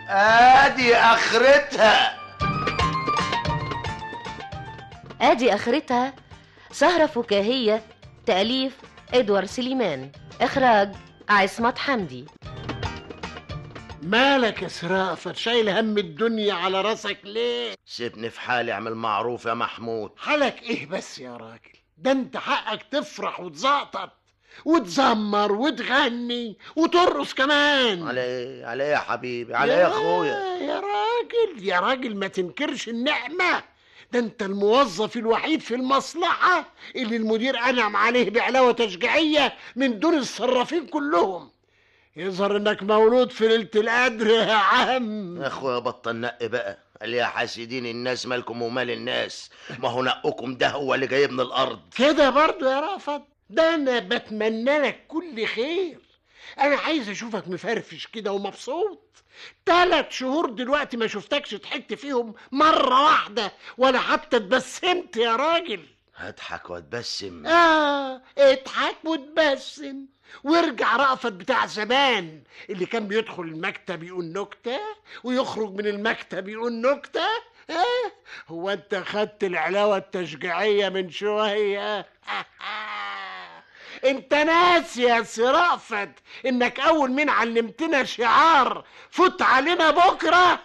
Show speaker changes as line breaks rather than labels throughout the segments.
ادي اخرتها
ادي اخرتها سهرة فكاهية تأليف ادوار سليمان اخراج عصمت حمدي
مالك يا سرافة شايل هم الدنيا على راسك ليه
سيبني في حالي اعمل معروف يا محمود
حالك ايه بس يا راجل ده انت حقك تفرح وتزقطط وتزمر وتغني وترقص كمان
على ايه على ايه يا حبيبي على ايه يا اخويا
يا راجل يا راجل ما تنكرش النعمة ده انت الموظف الوحيد في المصلحة اللي المدير انعم عليه بعلاوة تشجيعية من دون الصرافين كلهم يظهر انك مولود في ليلة القدر يا عم
يا اخويا بطل نق بقى قال يا حاسدين الناس مالكم ومال الناس ما هو نقكم ده هو اللي جايب من الارض
كده برضو يا رافض ده انا بتمنى لك كل خير انا عايز اشوفك مفرفش كده ومبسوط تلات شهور دلوقتي ما شفتكش ضحكت فيهم مرة واحدة ولا حتى اتبسمت يا راجل
هضحك واتبسم
اه اضحك وتبسم وارجع رأفت بتاع زمان اللي كان بيدخل المكتب يقول نكتة ويخرج من المكتب يقول نكتة اه هو انت خدت العلاوة التشجيعية من شوية انت ناسي يا سرافت انك اول مين علمتنا شعار فوت علينا بكرة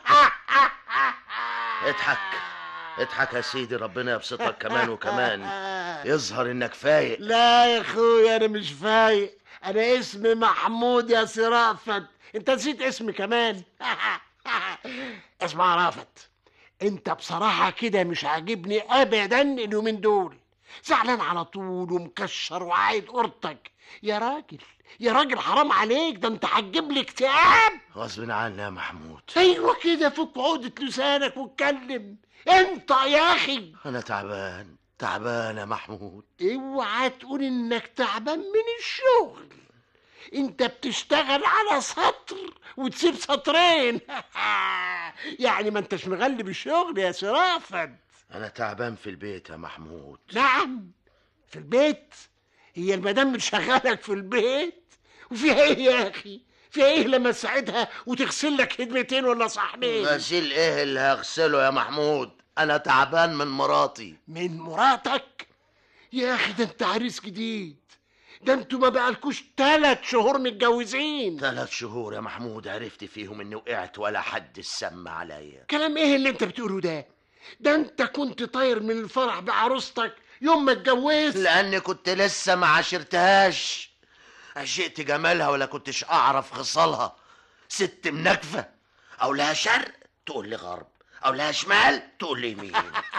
اضحك اضحك يا سيدي ربنا يبسطك كمان وكمان يظهر انك فايق
لا يا اخويا انا مش فايق انا اسمي محمود يا سرافت انت نسيت اسمي كمان اسمع يا رافت انت بصراحة كده مش عاجبني ابدا اليومين دول زعلان على طول ومكشر وعايد قرطك يا راجل يا راجل حرام عليك ده انت هتجيب لي اكتئاب
غصب عني يا محمود
ايوه كده فك عقدة لسانك واتكلم انت يا اخي
انا تعبان تعبان يا محمود
اوعى تقول انك تعبان من الشغل انت بتشتغل على سطر وتسيب سطرين يعني ما انتش مغلب الشغل يا سرافد
انا تعبان في البيت يا محمود
نعم في البيت هي المدام بتشغلك في البيت وفيها ايه يا اخي فيها ايه لما تساعدها وتغسل لك هدمتين ولا صحنين
غسيل ايه اللي هغسله يا محمود انا تعبان من مراتي
من مراتك يا اخي ده انت عريس جديد ده انتوا ما بقالكوش تلات شهور متجوزين
ثلاث شهور يا محمود عرفت فيهم اني وقعت ولا حد السم عليا
كلام ايه اللي انت بتقوله ده ده انت كنت طاير من الفرح بعروستك يوم ما اتجوزت
لاني كنت لسه ما عشرتهاش عشقت جمالها ولا كنتش اعرف خصالها ست منكفه او لها شرق تقول لي غرب او لها شمال تقول لي يمين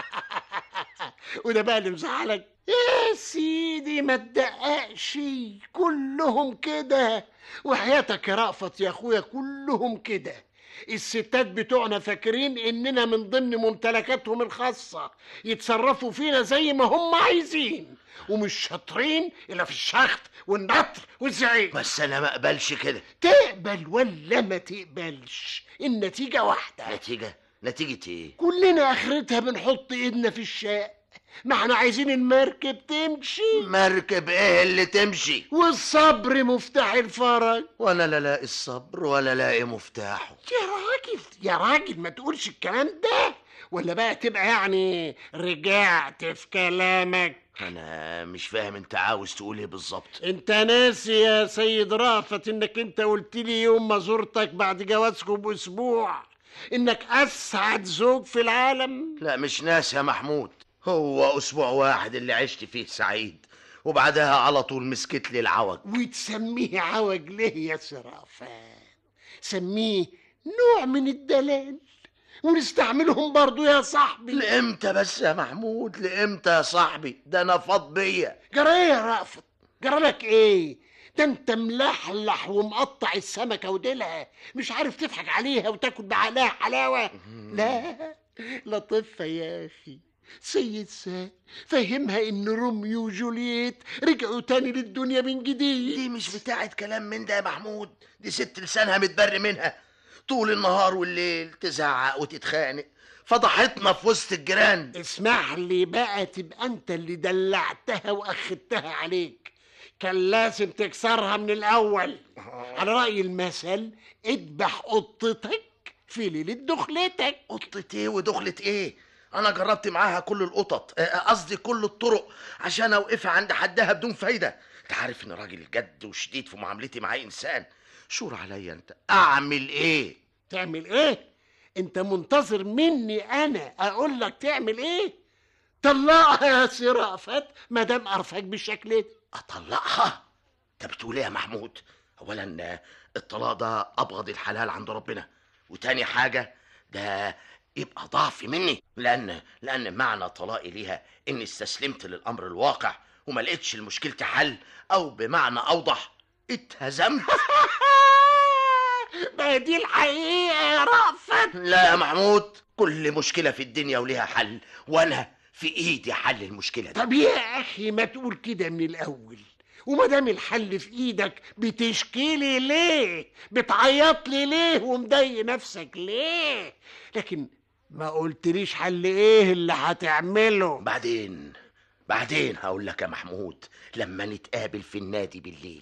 وده بقى اللي مزعلك يا سيدي ما تدققش كلهم كده وحياتك يا رأفت يا اخويا كلهم كده الستات بتوعنا فاكرين اننا من ضمن ممتلكاتهم الخاصة يتصرفوا فينا زي ما هم عايزين ومش شاطرين الا في الشخط والنطر والزعيق
بس انا ما اقبلش كده
تقبل ولا ما تقبلش النتيجة واحدة
نتيجه نتيجه ايه
كلنا اخرتها بنحط ايدنا في الشاء ما احنا عايزين المركب تمشي
مركب ايه اللي تمشي
والصبر مفتاح الفرج
وانا لا لاقي الصبر ولا لاقي مفتاحه
يا راجل يا راجل ما تقولش الكلام ده ولا بقى تبقى يعني رجعت في كلامك
انا مش فاهم انت عاوز تقول ايه بالظبط
انت ناسي يا سيد رافت انك انت قلت لي يوم ما زرتك بعد جوازكم باسبوع انك اسعد زوج في العالم
لا مش ناس يا محمود هو اسبوع واحد اللي عشت فيه سعيد وبعدها على طول مسكت لي العوج
وتسميه عوج ليه يا سرافات سميه نوع من الدلال ونستعملهم برضو يا صاحبي
لامتى بس يا محمود لامتى يا صاحبي ده انا فاض بيا
جرى ايه يا رأفت جرى لك ايه ده انت ملحلح ومقطع السمكة وديلها مش عارف تضحك عليها وتاكل بعقلها حلاوة لا لطيفة يا اخي سيد سا فهمها ان روميو وجولييت رجعوا تاني للدنيا من جديد
دي مش بتاعت كلام من ده يا محمود دي ست لسانها متبر منها طول النهار والليل تزعق وتتخانق فضحتنا في وسط الجيران
اسمح لي بقى تبقى انت اللي دلعتها واخدتها عليك كان لازم تكسرها من الاول على رأي المثل اذبح قطتك في ليله دخلتك
قطة ايه ودخلة ايه انا جربت معاها كل القطط آه، قصدي كل الطرق عشان اوقفها عند حدها بدون فايدة انت عارف ان راجل جد وشديد في معاملتي مع اي انسان شور عليا انت اعمل ايه
تعمل ايه انت منتظر مني انا اقول لك تعمل ايه طلقها يا سي رأفت ما دام قرفك بالشكل ده
اطلقها انت بتقول ايه يا محمود اولا آه، الطلاق ده ابغض الحلال عند ربنا وتاني حاجه ده يبقى ضعف مني لان لان معنى طلاقي ليها اني استسلمت للامر الواقع وما لقيتش لمشكلتي حل او بمعنى اوضح اتهزمت
ما هي دي الحقيقه يا رأفت
لا يا محمود كل مشكله في الدنيا وليها حل وانا في ايدي حل المشكله دي
طب يا اخي ما تقول كده من الاول وما دام الحل في ايدك بتشكي لي ليه بتعيط لي ليه ومضايق نفسك ليه لكن ما قلتليش حل ايه اللي هتعمله
بعدين بعدين هقول لك يا محمود لما نتقابل في النادي بالليل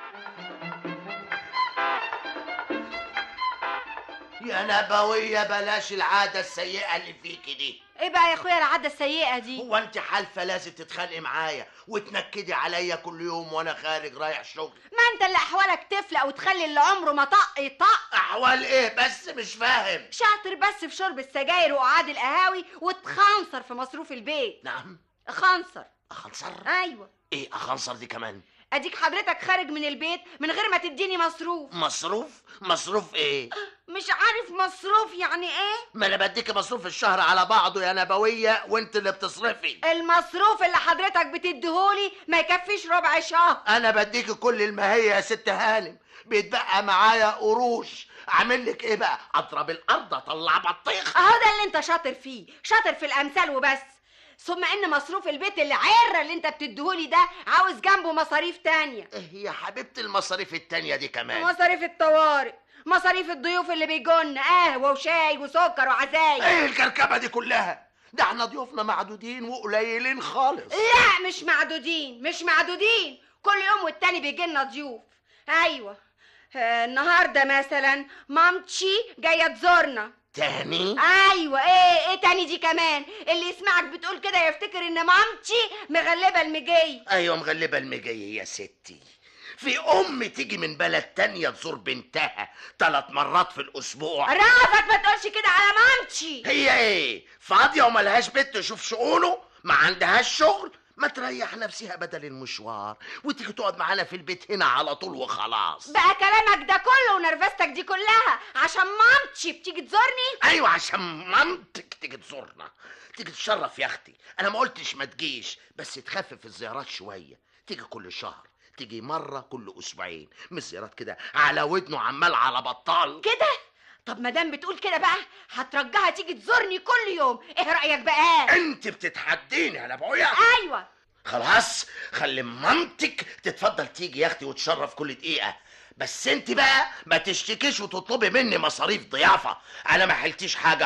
يا نبوية بلاش العادة السيئة اللي فيكي دي
ايه بقى يا اخويا العاده السيئه دي
هو انت حالفة لازم تتخانقي معايا وتنكدي عليا كل يوم وانا خارج رايح شغل
ما انت اللي احوالك تفلق وتخلي اللي عمره ما طق يطق
احوال ايه بس مش فاهم
شاطر بس في شرب السجاير وقعاد القهاوي وتخنصر في مصروف البيت
نعم
خنصر
اخنصر
ايوه
ايه اخنصر دي كمان
اديك حضرتك خارج من البيت من غير ما تديني مصروف
مصروف مصروف ايه
مش عارف مصروف يعني ايه
ما انا بديك مصروف الشهر على بعضه يا نبوية وانت اللي بتصرفي
المصروف اللي حضرتك بتديهولي ما يكفيش ربع شهر
انا بديك كل المهية يا ست هانم بيتبقى معايا قروش اعمل لك ايه بقى اضرب الارض اطلع بطيخ
اهو ده اللي انت شاطر فيه شاطر في الامثال وبس ثم ان مصروف البيت العره اللي انت بتديهولي ده عاوز جنبه مصاريف تانية
ايه يا حبيبتي المصاريف التانية دي كمان
مصاريف الطوارئ مصاريف الضيوف اللي بيجونا قهوه وشاي وسكر وعزايم
ايه الكركبة دي كلها ده احنا ضيوفنا معدودين وقليلين خالص
لا مش معدودين مش معدودين كل يوم والتاني بيجي لنا ضيوف ايوه آه، النهارده مثلا مامتشي جايه تزورنا
تاني
ايوه ايه ايه تاني دي كمان اللي يسمعك بتقول كده يفتكر ان مامتي مغلبه المجي
ايوه مغلبة المجية يا ستي في ام تيجي من بلد تانية تزور بنتها ثلاث مرات في الاسبوع
رافت ما تقولش كده على مامتي
هي ايه فاضية وملهاش بنت تشوف شؤونه ما عندهاش شغل ما تريح نفسها بدل المشوار وتيجي تقعد معانا في البيت هنا على طول وخلاص
بقى كلامك ده كله ونرفزتك دي كلها عشان مامتي بتيجي تزورني
ايوه عشان مامتك تيجي تزورنا تيجي تشرف يا اختي انا ما قلتش ما تجيش بس تخفف الزيارات شويه تيجي كل شهر تيجي مره كل اسبوعين مش زيارات كده على ودنه عمال على بطال
كده طب ما دام بتقول كده بقى هترجعها تيجي تزورني كل يوم ايه رايك بقى
انت بتتحديني يا ابويا
ايوه
خلاص خلي مامتك تتفضل تيجي يا اختي وتشرف كل دقيقه بس انت بقى ما تشتكيش وتطلبي مني مصاريف ضيافه انا ما حلتيش حاجه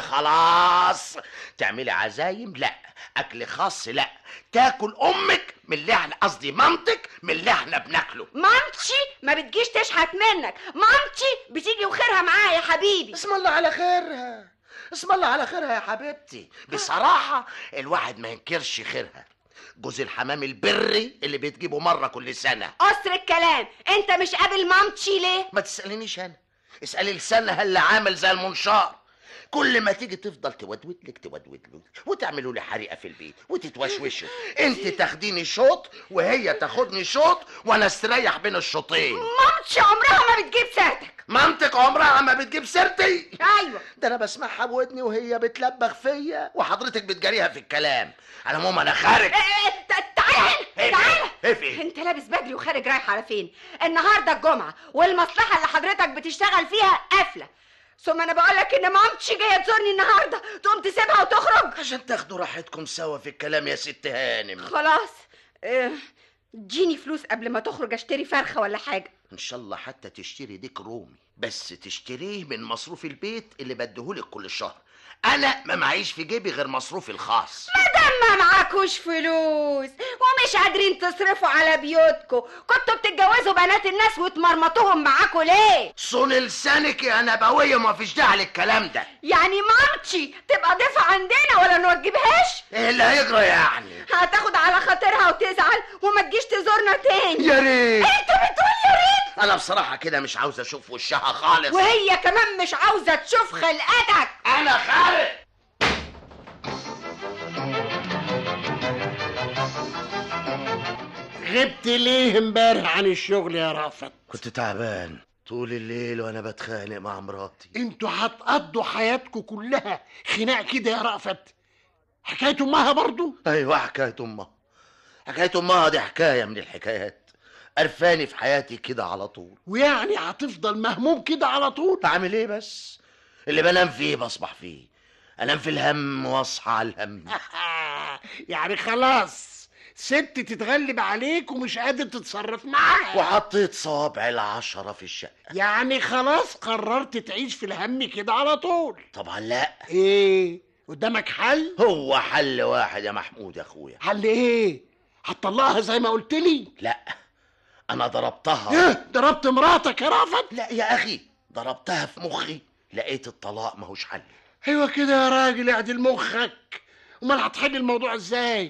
خلاص تعملي عزايم لا اكل خاص لا تاكل امك من اللي احنا قصدي مامتك من اللي احنا بناكله
مامتي ما بتجيش تشحت منك مامتي بتيجي وخيرها معايا يا حبيبي
اسم الله على خيرها اسم الله على خيرها يا حبيبتي بصراحة الواحد ما ينكرش خيرها جوز الحمام البري اللي بتجيبه مرة كل سنة
قصر الكلام انت مش قابل مامتي ليه
ما تسألنيش أنا اسألي لسانها اللي عامل زي المنشار كل ما تيجي تفضل تودود لك تودود له وتعملوا لي حريقه في البيت وتتوشوشوا انت تاخديني شوط وهي تاخدني شوط وانا استريح بين الشوطين
مامتي عمرها ما بتجيب سيرتك
مامتك عمرها ما بتجيب سيرتي
ايوه
ده انا بسمعها بودني وهي بتلبخ فيا وحضرتك بتجاريها في الكلام على العموم انا خارج
إيه إيه تع- تعالى
إيه
هنا تعالى
ايه في
انت لابس بدري وخارج رايح على فين النهارده الجمعه والمصلحه اللي حضرتك بتشتغل فيها قافله ثم انا بقول لك ان مامتي جايه تزورني النهارده تقوم تسيبها وتخرج
عشان تاخدوا راحتكم سوا في الكلام يا ست هانم
خلاص اه، اديني فلوس قبل ما تخرج اشتري فرخه ولا حاجه
ان شاء الله حتى تشتري ديك رومي بس تشتريه من مصروف البيت اللي بديهولك كل شهر انا ما معيش في جيبي غير مصروفي الخاص
ما معاكوش فلوس ومش قادرين تصرفوا على بيوتكم كنتوا بتتجوزوا بنات الناس وتمرمطوهم معاكوا ليه
صون لسانك يا نبوية ما فيش داعي للكلام ده
يعني مامتي تبقى ضيفة عندنا ولا نوجبهاش
ايه اللي هيجرى يعني
هتاخد على خاطرها وتزعل وما تجيش تزورنا تاني
يا ريت
انت بتقول يا ريت
انا بصراحة كده مش عاوز اشوف وشها خالص
وهي كمان مش عاوزة تشوف خلقتك
انا خارج
غبت ليه امبارح عن الشغل يا رافت
كنت تعبان طول الليل وانا بتخانق مع مراتي
انتوا هتقضوا حياتكم كلها خناق كده يا رافت حكاية امها برضو
ايوه حكاية امها حكاية امها دي حكاية من الحكايات قرفاني في حياتي كده على طول
ويعني هتفضل مهموم كده على طول
بعمل ايه بس اللي بنام فيه بصبح فيه انام في الهم واصحى على الهم
يعني خلاص ست تتغلب عليك ومش قادر تتصرف معاها
وحطيت صوابع العشرة في الشقة
يعني خلاص قررت تعيش في الهم كده على طول
طبعا لا
ايه قدامك حل
هو حل واحد يا محمود يا اخويا
حل ايه هتطلقها زي ما قلت لي
لا انا ضربتها
ايه ضربت مراتك يا رافت
لا يا اخي ضربتها في مخي لقيت الطلاق ماهوش حل
ايوه كده يا راجل اعدل مخك امال هتحل الموضوع ازاي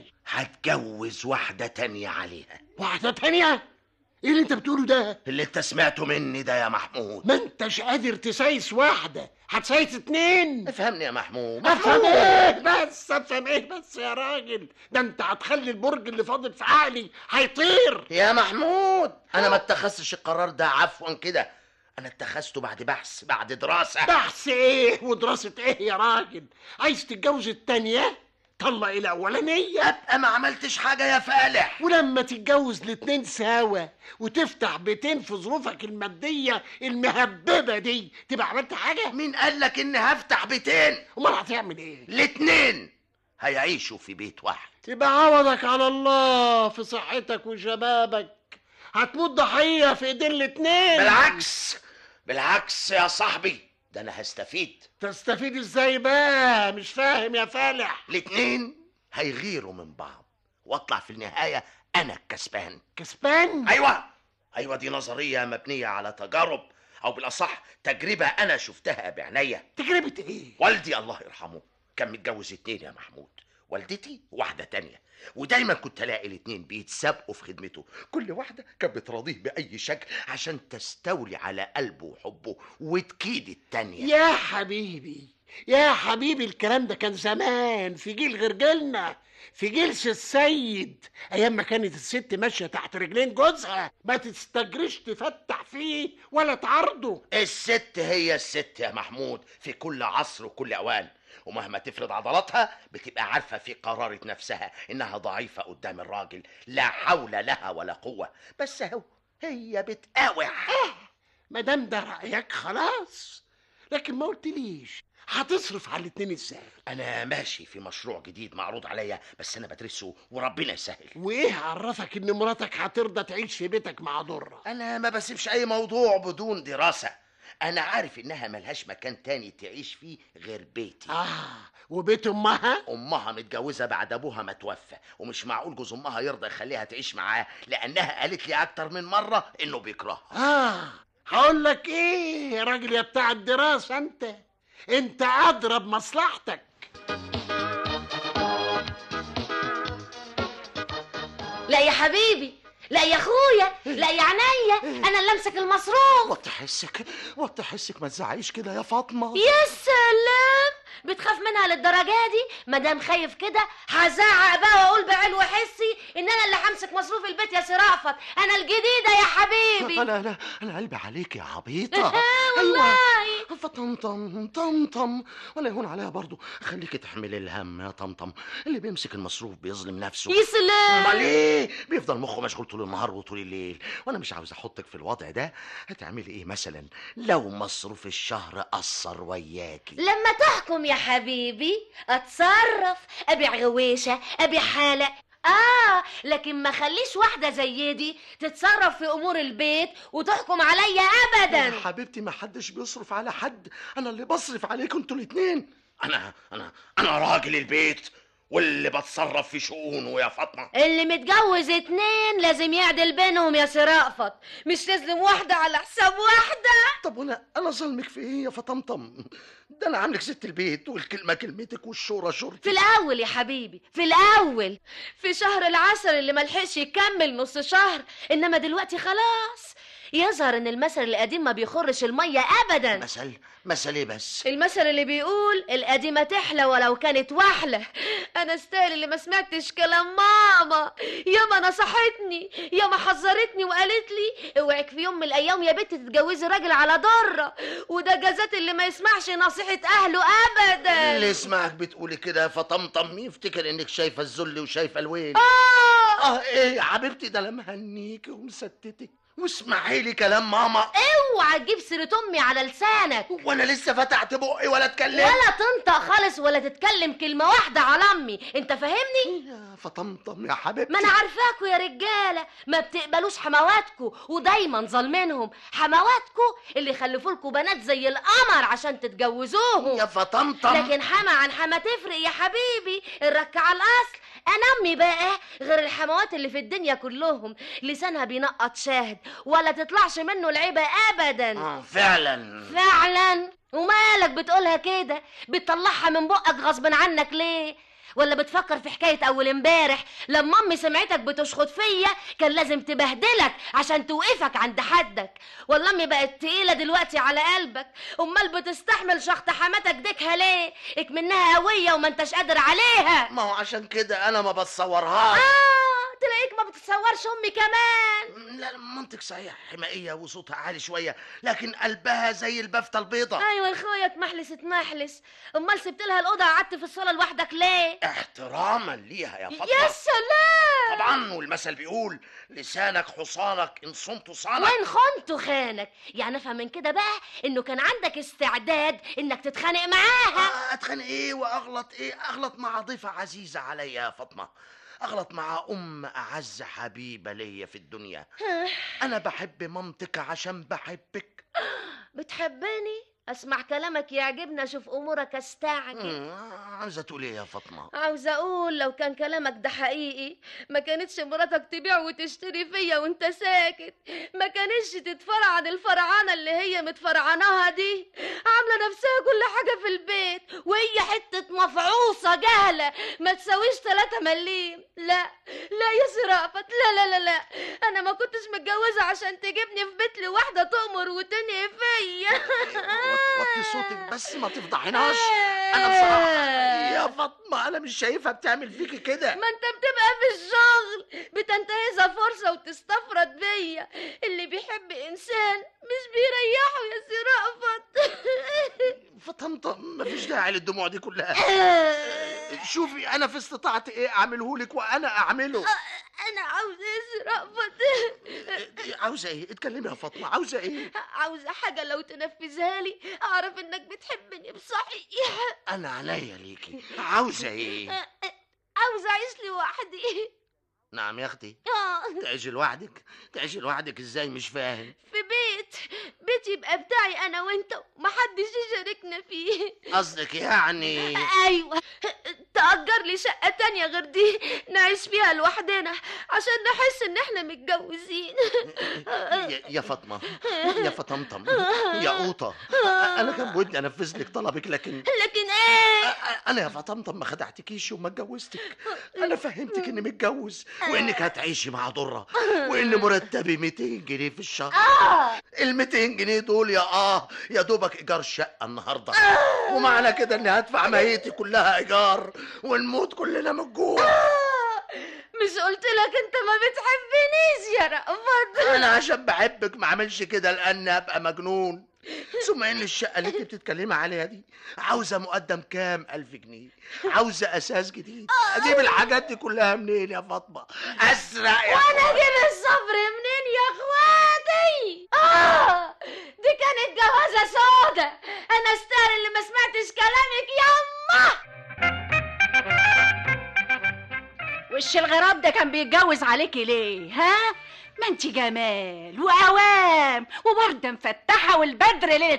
هتجوز واحدة تانية عليها
واحده تانية ايه اللي انت بتقوله ده
اللي انت سمعته مني ده يا محمود
ما انتش قادر تسايس واحده هتسايس اتنين
افهمني يا محمود
افهم ايه بس افهم ايه بس يا راجل ده انت هتخلي البرج اللي فاضل في عقلي هيطير
يا محمود انا ما اتخذتش القرار ده عفوا كده انا اتخذته بعد بحث بعد دراسة
بحث ايه ودراسة ايه يا راجل عايز تتجوز التانية طلق الاولانية
ابقى ما عملتش حاجة يا فالح
ولما تتجوز الاتنين سوا وتفتح بيتين في ظروفك المادية المهببة دي تبقى عملت حاجة
مين قالك اني هفتح بيتين
امال هتعمل ايه
الاتنين هيعيشوا في بيت واحد
يبقى عوضك على الله في صحتك وشبابك هتموت ضحية في ايدين الاتنين
بالعكس بالعكس يا صاحبي ده انا هستفيد
تستفيد ازاي بقى مش فاهم يا فالح
الاتنين هيغيروا من بعض واطلع في النهاية انا الكسبان
كسبان
ايوه ايوه دي نظرية مبنية على تجارب او بالاصح تجربة انا شفتها بعينيا
تجربة ايه
والدي الله يرحمه كان متجوز اتنين يا محمود والدتي واحدة تانية ودايما كنت الاقي الاتنين بيتسابقوا في خدمته كل واحدة كانت بتراضيه بأي شكل عشان تستولي على قلبه وحبه وتكيد التانية
يا حبيبي يا حبيبي الكلام ده كان زمان في جيل غير جيلنا في جيل السيد ايام ما كانت الست ماشيه تحت رجلين جوزها ما تستجريش تفتح فيه ولا تعرضه
الست هي الست يا محمود في كل عصر وكل اوان ومهما تفرض عضلاتها بتبقى عارفة في قرارة نفسها إنها ضعيفة قدام الراجل لا حول لها ولا قوة بس أهو هي بتقاوح
ما دام ده رايك خلاص لكن ما قلتليش هتصرف على الاتنين ازاي
أنا ماشي في مشروع جديد معروض عليا بس أنا بدرسه وربنا يسهل
وايه عرفك ان مراتك هترضى تعيش في بيتك مع ضره
أنا ما بسيبش أي موضوع بدون دراسة أنا عارف إنها ملهاش مكان تاني تعيش فيه غير بيتي
اه وبيت امها
أمها متجوزة بعد أبوها ما توفى ومش معقول جوز أمها يرضى يخليها تعيش معاه لأنها قالت لي أكتر من مرة إنه بيكرهها
اه هقول لك ايه يا راجل يا بتاع الدراسه انت انت ادرى بمصلحتك
لا يا حبيبي لا يا اخويا لا يا عينيا انا اللي امسك المصروف
وطي حسك وطي حسك ما تزعيش كده يا فاطمة
يا سلام بتخاف منها للدرجه دي مادام خايف كده هزعق بقى واقول بعلو حسي ان انا اللي همسك مصروف البيت يا سرافت انا الجديده يا حبيبي
لا لا انا قلبي عليك يا عبيطه
والله
فطمطم طمطم ولا يهون عليها برضو خليكي تحملي الهم يا طمطم اللي بيمسك المصروف بيظلم نفسه
يا سلام
امال ايه بيفضل مخه مشغول طول النهار وطول الليل وانا مش عاوز احطك في الوضع ده هتعملي ايه مثلا لو مصروف الشهر قصر وياكي
لما تحكم يا حبيبي اتصرف ابيع غويشه ابيع حالق اه لكن ما خليش واحده زي دي تتصرف في امور البيت وتحكم عليا
يا
ابدا
حبيبتي ما حدش بيصرف على حد انا اللي بصرف عليكم انتوا الاتنين انا انا انا راجل البيت واللي بتصرف في شؤونه يا فاطمه
اللي متجوز اتنين لازم يعدل بينهم يا سي رأفت مش لازم واحدة على حساب واحدة
طب وانا انا ظلمك في ايه يا فطمطم ده انا عاملك ست البيت والكلمه كلمتك والشوره
في
شورتك
الأول يا حبيبي في الأول في شهر العسل اللي ملحقش يكمل نص شهر إنما دلوقتي خلاص يظهر إن المثل القديم ما بيخرش المية أبدا
مثل مثل ايه بس
المثل اللي بيقول القديمة تحلى ولو كانت وحلة أنا استاهل اللي ما سمعتش كلام ماما ياما نصحتني ياما حذرتني وقالت لي اوعك في يوم من الأيام يا بنت تتجوزي راجل على ضرة وده جزات اللي ما يسمعش نصيحة أهله أبدا
اللي يسمعك بتقولي كده يا فطمطم يفتكر انك شايفه الذل وشايفه الويل
آه
اه ايه يا حبيبتي ده انا مهنيكي ومستتك واسمعي لي كلام ماما
اوعى تجيب سيرة أمي على لسانك
وانا لسه فتحت بقي ولا اتكلمت
ولا تنطق خالص ولا تتكلم كلمة واحدة على أمي أنت فاهمني؟
يا فطمطم يا حبيبتي
ما انا عارفاكوا يا رجاله ما بتقبلوش حمواتكوا ودايما ظالمينهم حمواتكوا اللي خلفولكوا بنات زي القمر عشان تتجوزوهم
يا فطمطم
لكن حما عن حما تفرق يا حبيبي الرك على الاصل انا امي بقى غير الحموات اللي في الدنيا كلهم لسانها بينقط شاهد ولا تطلعش منه العيبه ابدا
آه فعلا
فعلا ومالك بتقولها كده بتطلعها من بقك غصب عنك ليه ولا بتفكر في حكاية أول امبارح لما أمي سمعتك بتشخط فيا كان لازم تبهدلك عشان توقفك عند حدك ولا أمي بقت تقيلة دلوقتي على قلبك أمال بتستحمل شخط حماتك ديكها ليه اكمنها قوية وما انتش قادر عليها
ما هو عشان كده انا ما بتصورهاش
آه تلاقيك ما بتتصورش أمي كمان
لا منطق صحيح حمائية وصوتها عالي شوية لكن قلبها زي البفتة البيضة
أيوة الخوية محلس اتمحلس أمال سبت لها الأوضة قعدت في الصالة لوحدك ليه
احتراما ليها يا فاطمة
يا سلام
طبعا والمثل بيقول لسانك حصانك ان صمت صانك
وين خنته خانك يعني افهم من كده بقى انه كان عندك استعداد انك تتخانق معاها
آه، اتخانق ايه واغلط ايه اغلط مع ضيفة عزيزة عليا يا فاطمة اغلط مع ام اعز حبيبة ليا في الدنيا انا بحب مامتك عشان بحبك
بتحبني اسمع كلامك يعجبني اشوف امورك استعجب
مم، عاوزة تقول ايه يا فاطمة
عاوزة اقول لو كان كلامك ده حقيقي ما كانتش مراتك تبيع وتشتري فيا وانت ساكت ما كانتش تتفرعن الفرعانة اللي هي متفرعناها دي عاملة نفسها كل حاجة في البيت وهي حتة مفعوصة جهلة ما تساويش تلاتة مليم لا لا يا سرافت لا لا لا لا انا ما كنتش متجوزة عشان تجيبني في بيت لواحدة تؤمر وتنهي فيا
وطي صوتك بس ما تفضحيناش انا بصراحه يا فاطمه انا مش شايفها بتعمل فيكي كده
ما انت بتبقى في الشغل بتنتهزها فرصة وتستفرد بيا اللي بيحب انسان مش بيريحه يا سي رأفت
فطمطم مفيش داعي للدموع دي كلها شوفي انا في استطاعتي ايه اعمله لك وانا اعمله
انا عاوزة يا سي رأفت
عاوزه ايه اتكلمي يا فاطمه عاوزه ايه
عاوزة حاجة لو تنفذها لي اعرف انك بتحبني بصحيح
انا عينيا ليكي عاوزه ايه
عاوزة اعيش لوحدي
نعم يا اختي
آه،
تعيشي لوحدك تعيشي لوحدك ازاي مش فاهم
في بيت بيت يبقى بتاعي انا وانت ومحدش يشاركنا فيه
قصدك يعني
ايوه تأجر لي شقة تانية غير دي نعيش فيها لوحدنا عشان نحس ان احنا متجوزين
يا- يا فاطمة يا فطمطم يا قوطة أنا كان بودي أنفذ لك طلبك لكن
لكن ايه
انا يا فطمطم ما خدعتكيش وما اتجوزتك انا فهمتك اني متجوز
وإنك هتعيشي مع ضرة وإن مرتبي 200 جنيه في الشهر
اه
ال 200 جنيه دول يا آه يا دوبك إيجار شقة النهاردة ومعنى كده إني هدفع ميتي كلها إيجار ونموت كلنا من الجوع
مش قلت لك انت ما بتحبنيش يا رأفت
أنا عشان بحبك ما أعملش كده لأن أبقى مجنون ثم ان الشقه اللي انت بتتكلمي عليها دي عاوزه مقدم كام الف جنيه عاوزه اساس جديد اجيب الحاجات دي كلها منين يا فاطمه اسرق يا
وانا اجيب الصبر منين يا اخواتي اه دي كانت جوازة سودة انا استاهل اللي ما سمعتش كلامك يما
وش الغراب ده كان بيتجوز عليكي ليه ها ما
ما انت جمال وأوام ووردة مفتحة والبدر ليلة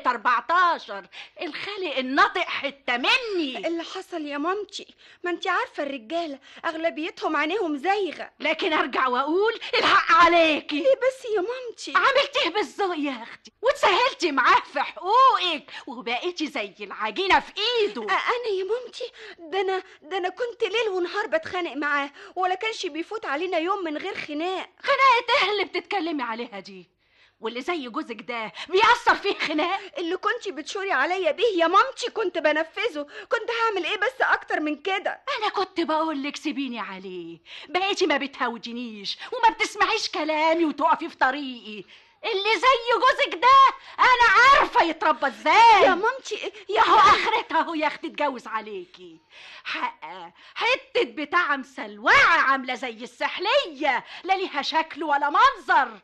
14 الخالق الناطق حتة مني
اللي حصل يا مامتي ما انت عارفه الرجاله اغلبيتهم عينيهم زايغه
لكن ارجع واقول الحق عليكي
ليه بس يا مامتي
عملتيه بالذوق يا اختي واتسهلتي معاه في حقوقك وبقيتي زي العجينه في ايده
أ- انا يا مامتي ده انا ده انا كنت ليل ونهار بتخانق معاه ولا كانش بيفوت علينا يوم من غير خناق
خناقه ايه اللي بتتكلمي عليها دي واللي زي جوزك ده بيأثر فيه خناق
اللي كنت بتشوري عليا بيه يا مامتي كنت بنفذه كنت هعمل ايه بس اكتر من كده
انا كنت بقول لك سيبيني عليه بقيتي ما بتهودنيش وما بتسمعيش كلامي وتقفي في طريقي اللي زي جوزك ده انا عارفه يتربى ازاي
يا مامتي يا
اهو اخرتها اهو يا اختي اتجوز عليكي حقه حته بتاع مسلوعه عامله زي السحليه لا ليها شكل ولا منظر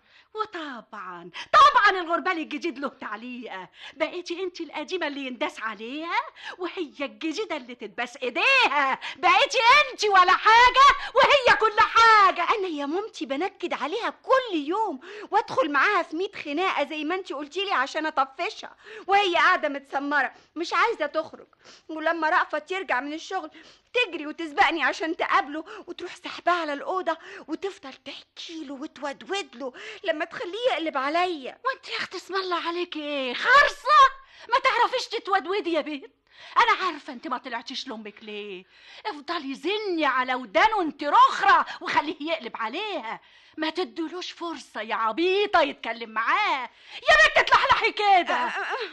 وطبعا طبعا الغربال الجديد له تعليقه بقيتي انت القديمه اللي ينداس عليها وهي الجديده اللي تتباس ايديها بقيتي انت ولا حاجه وهي كل حاجه
انا يا مامتي بنكد عليها كل يوم وادخل معاها في 100 خناقه زي ما انت قلتي لي عشان اطفشها وهي قاعده متسمره مش عايزه تخرج ولما رأفت يرجع من الشغل تجري وتسبقني عشان تقابله وتروح سحبها على الأوضة وتفضل تحكي له وتودود له لما تخليه يقلب عليا
وانت يا اختي اسم الله عليك ايه خرصه ما تعرفيش تتودودي يا بنت انا عارفه انت ما طلعتيش لامك ليه افضلي زني على ودانه انت رخره وخليه يقلب عليها ما تدلوش فرصه يا عبيطه يتكلم معاه يا بنت تلحلحي كده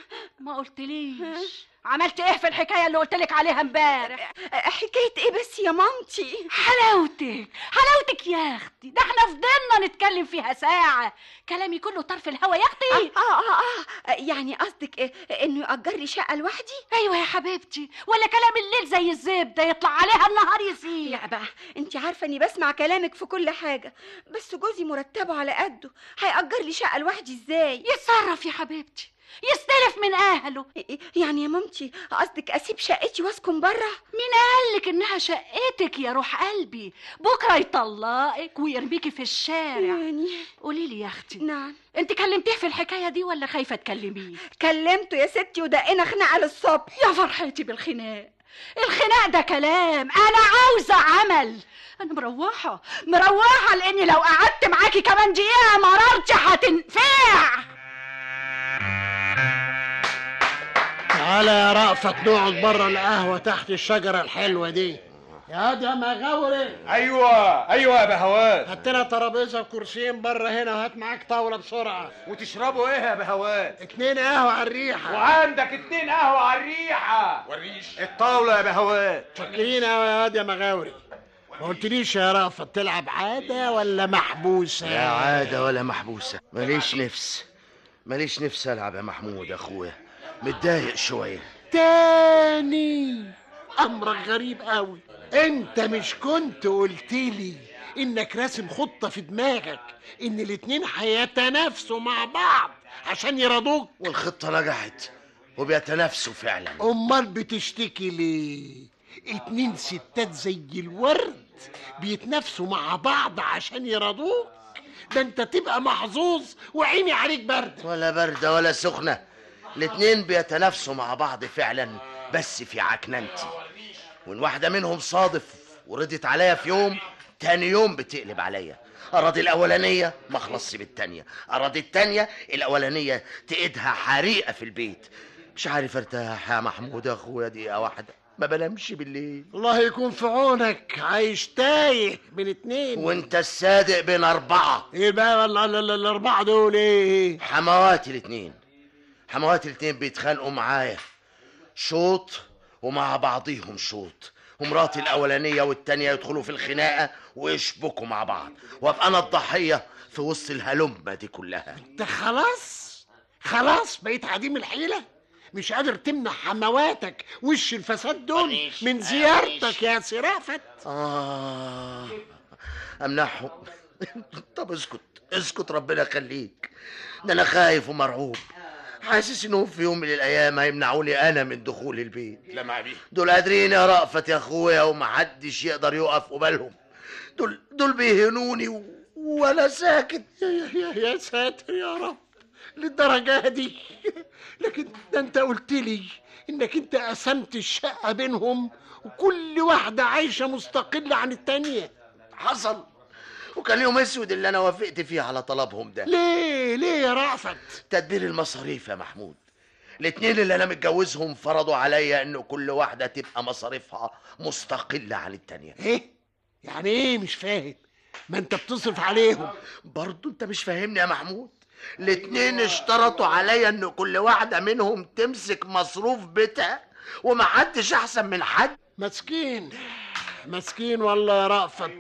ما قلتليش عملت ايه في الحكايه اللي قلتلك عليها امبارح
حكاية ايه بس يا مامتي
حلاوتك حلاوتك يا اختي ده احنا فضلنا نتكلم فيها ساعه كلامي كله طرف الهوا يا اختي
اه اه اه يعني قصدك إيه انه يأجر لي شقة لوحدي
ايوه يا حبيبتي ولا كلام الليل زي الزبده يطلع عليها النهار يسيح
لا بقى انت عارفة اني بسمع كلامك في كل حاجة بس جوزي مرتبه على قده هيأجر لي شقة لوحدي ازاي
يتصرف يا حبيبتي يستلف من اهله
يعني يا مامتي قصدك اسيب شقتي واسكن بره
مين قالك انها شقتك يا روح قلبي بكره يطلقك ويرميكي في الشارع
يعني
قولي لي يا اختي
نعم
انت كلمتيه في الحكايه دي ولا خايفه تكلميه
كلمته يا ستي ودقنا خناقه للصبح
يا فرحتي بالخناق الخناق ده كلام انا عاوزه عمل انا مروحه مروحه لاني لو قعدت معاكي كمان دقيقه مرارتي هتنفع
تعالى يا رأفت نقعد بره القهوة تحت الشجرة الحلوة دي يا ده مغاوري
ايوه ايوه يا بهوات
هات لنا ترابيزة وكرسيين بره هنا وهات معاك طاولة بسرعة
وتشربوا ايه يا بهوات
اتنين قهوة على الريحة
وعندك اتنين قهوه على الريحه وريش الطاوله يا بهوات
شاكرين قوي يا واد يا مغاوري ما قلتليش يا رأفت تلعب عادة ولا محبوسة
لا عادة ولا محبوسة ماليش نفس ماليش نفس ألعب يا محمود أخويا متضايق شوية
تاني امرك غريب قوي انت مش كنت قلت لي انك راسم خطه في دماغك ان الاتنين هيتنافسوا مع بعض عشان يرضوك
والخطة نجحت وبيتنافسوا فعلا
امال بتشتكي ليه اتنين ستات زي الورد بيتنافسوا مع بعض عشان يرضوك ده انت تبقى محظوظ وعيني عليك برد
ولا باردة ولا سخنة الاتنين بيتنافسوا مع بعض فعلا بس في عكننتي وان واحدة منهم صادف وردت عليا في يوم تاني يوم بتقلب عليا أراضي الأولانية ما خلصش بالتانية أراضي التانية الأولانية تقيدها حريقة في البيت مش عارف ارتاح يا محمود يا أخويا دقيقة واحدة ما بنامش بالليل
الله يكون في عونك عايش تايه بين اتنين
وانت الصادق بين أربعة
ايه بقى ولا ال- ال- الاربعه دول ايه
حمواتي الاتنين حمواتي الاتنين بيتخانقوا معايا شوط ومع بعضيهم شوط ومراتي الأولانية والتانية يدخلوا في الخناقة ويشبكوا مع بعض وابقى أنا الضحية في وسط الهلمة دي كلها
انت خلاص خلاص بقيت عديم الحيله مش قادر تمنع حمواتك وش الفساد دول
ماليش،
من زيارتك يا سرافت
آه أمنعهم طب اسكت اسكت ربنا يخليك ده أنا خايف ومرعوب حاسس إنهم في يوم من الأيام هيمنعوني أنا من دخول البيت
لا مع بيه
دول قادرين يا رأفت يا أخويا ومحدش يقدر يقف قبالهم دول دول بيهنوني و... وانا ساكت
يا, يا, يا ساتر يا رب للدرجة دي لكن ده انت قلت لي انك انت قسمت الشقة بينهم وكل واحدة عايشة مستقلة عن التانية
حصل وكان يوم اسود اللي انا وافقت فيه على طلبهم ده
ليه ليه يا رأفت
تدبير المصاريف يا محمود الاتنين اللي انا متجوزهم فرضوا عليا ان كل واحده تبقى مصاريفها مستقله عن التانيه
ايه يعني ايه مش فاهم ما انت بتصرف عليهم
برضو انت مش فاهمني يا محمود الاتنين اشترطوا عليا ان كل واحده منهم تمسك مصروف بيتها ومحدش احسن من حد
مسكين مسكين والله يا رأفت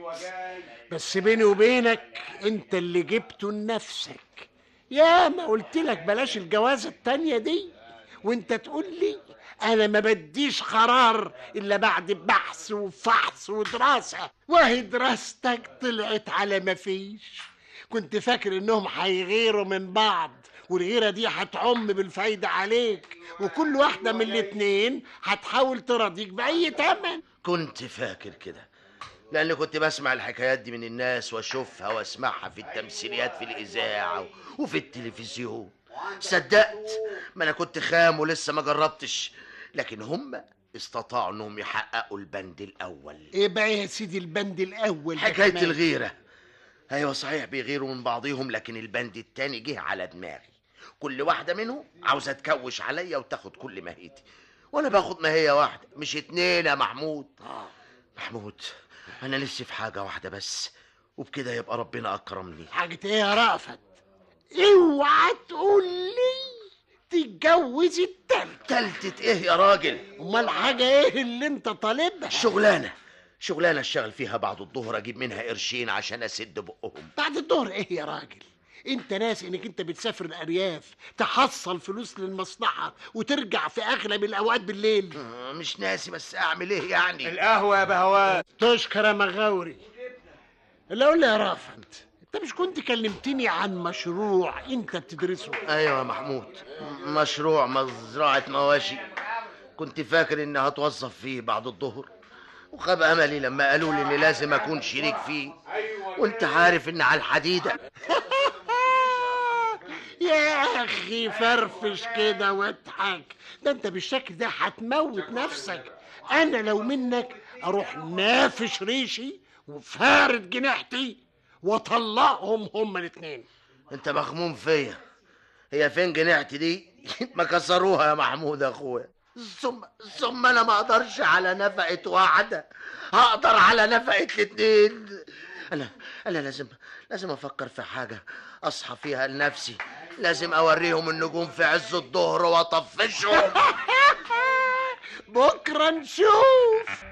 بس بيني وبينك انت اللي جبته لنفسك يا ما قلت لك بلاش الجوازة التانية دي وانت تقول لي انا ما بديش قرار الا بعد بحث وفحص ودراسة وهي دراستك طلعت على ما فيش كنت فاكر انهم هيغيروا من بعض والغيرة دي هتعم بالفايدة عليك وكل واحدة من الاتنين هتحاول تراضيك بأي تمن
كنت فاكر كده لأني كنت بسمع الحكايات دي من الناس وأشوفها وأسمعها في التمثيليات في الإذاعة وفي التلفزيون صدقت ما أنا كنت خام ولسه ما جربتش لكن هم استطاعوا إنهم يحققوا البند الأول
ايه بقى يا سيدي البند الاول ده
حكاية
كمان؟
الغيرة أيوة صحيح بيغيروا من بعضهم لكن البند التاني جه على دماغي كل واحدة منهم عاوزة تكوش عليا وتاخد كل ماهيتي وأنا باخد ماهية واحدة مش اتنين يا محمود محمود أنا نفسي في حاجة واحدة بس وبكده يبقى ربنا أكرمني
حاجة ايه يا رأفت اوعى تقول لي تتجوز التالت
تالتة إيه يا راجل
امال حاجة ايه اللي انت طالبها
شغلانة شغلانة اشتغل فيها بعد الظهر أجيب منها قرشين عشان أسد بقهم
بعد الظهر ايه يا راجل انت ناسي انك انت بتسافر الارياف تحصل فلوس للمصلحة وترجع في اغلب الاوقات بالليل
آه، مش ناسي بس أعمل إيه يعني
القهوة يا بهوات
تشكر يا مغاوري اللي اقول لي يا رافت انت مش كنت كلمتني عن مشروع انت بتدرسه
ايوه يا محمود م- مشروع مزرعه مواشي كنت فاكر اني هتوظف فيه بعد الظهر وخاب املي لما قالوا لي اني لازم اكون شريك فيه وانت عارف ان على الحديده
يا اخي فرفش كده واضحك ده انت بالشكل ده هتموت نفسك انا لو منك اروح نافش ريشي وفارد جناحتي واطلقهم هما الاتنين
انت مخموم فيا هي فين جناحتي دي ما كسروها يا محمود اخويا ثم ثم انا ما اقدرش على نفقه واحده هقدر على نفقه الاتنين انا انا لازم لازم افكر في حاجه اصحى فيها لنفسي لازم اوريهم النجوم في عز الظهر واطفشهم
بكره نشوف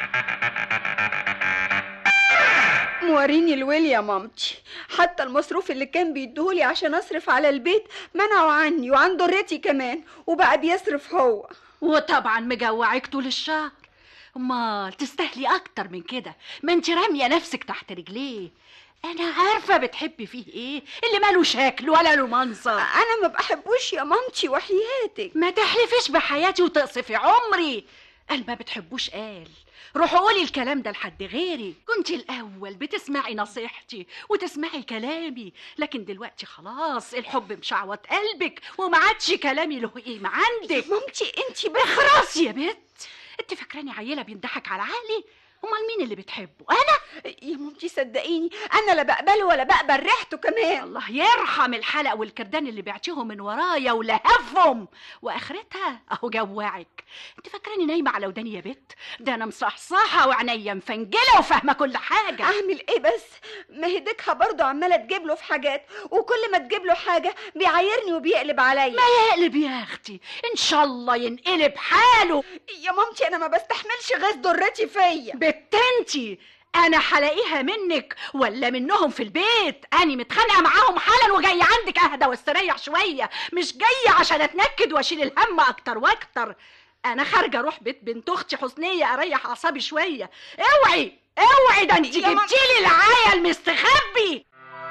موريني الويل يا مامتي حتى المصروف اللي كان بيديهولي عشان اصرف على البيت منعوا عني وعن ضرتي كمان وبقى بيصرف هو
وطبعا مجوعك طول الشهر امال تستاهلي اكتر من كده ما انت راميه نفسك تحت رجليه انا عارفه بتحبي فيه ايه اللي ماله شكل ولا له منظر
انا ما بحبوش يا مامتي وحياتك
ما تحلفيش بحياتي وتقصفي عمري قال ما بتحبوش قال روحي قولي الكلام ده لحد غيري كنت الاول بتسمعي نصيحتي وتسمعي كلامي لكن دلوقتي خلاص الحب مشعوط قلبك وما عادش كلامي له قيمه عندك
مامتي انت بس
اخرس يا بت انت فاكراني عيله بينضحك على عقلي امال مين اللي بتحبه انا
يا مامتي صدقيني انا لا بقبله ولا بقبل ريحته كمان
الله يرحم الحلق والكردان اللي بعتيهم من ورايا ولهفهم واخرتها اهو جوعك انت فاكراني نايمه على وداني يا بت ده انا مصحصحه وعينيا مفنجله وفاهمه كل حاجه
اعمل ايه بس ما هديكها برضه عماله تجيب له في حاجات وكل ما تجيب له حاجه بيعايرني وبيقلب عليا
ما يقلب يا اختي ان شاء الله ينقلب حاله
يا مامتي انا ما بستحملش غاز ضرتي فيا
بتنتي انا هلاقيها منك ولا منهم في البيت اني متخانقه معاهم حالا وجايه عندك اهدى واستريح شويه مش جايه عشان اتنكد واشيل الهم اكتر واكتر انا خارجه اروح بيت بنت اختي حسنيه اريح اعصابي شويه اوعي اوعي ده انت
يا ماما.
جبتيلي العايه المستخبي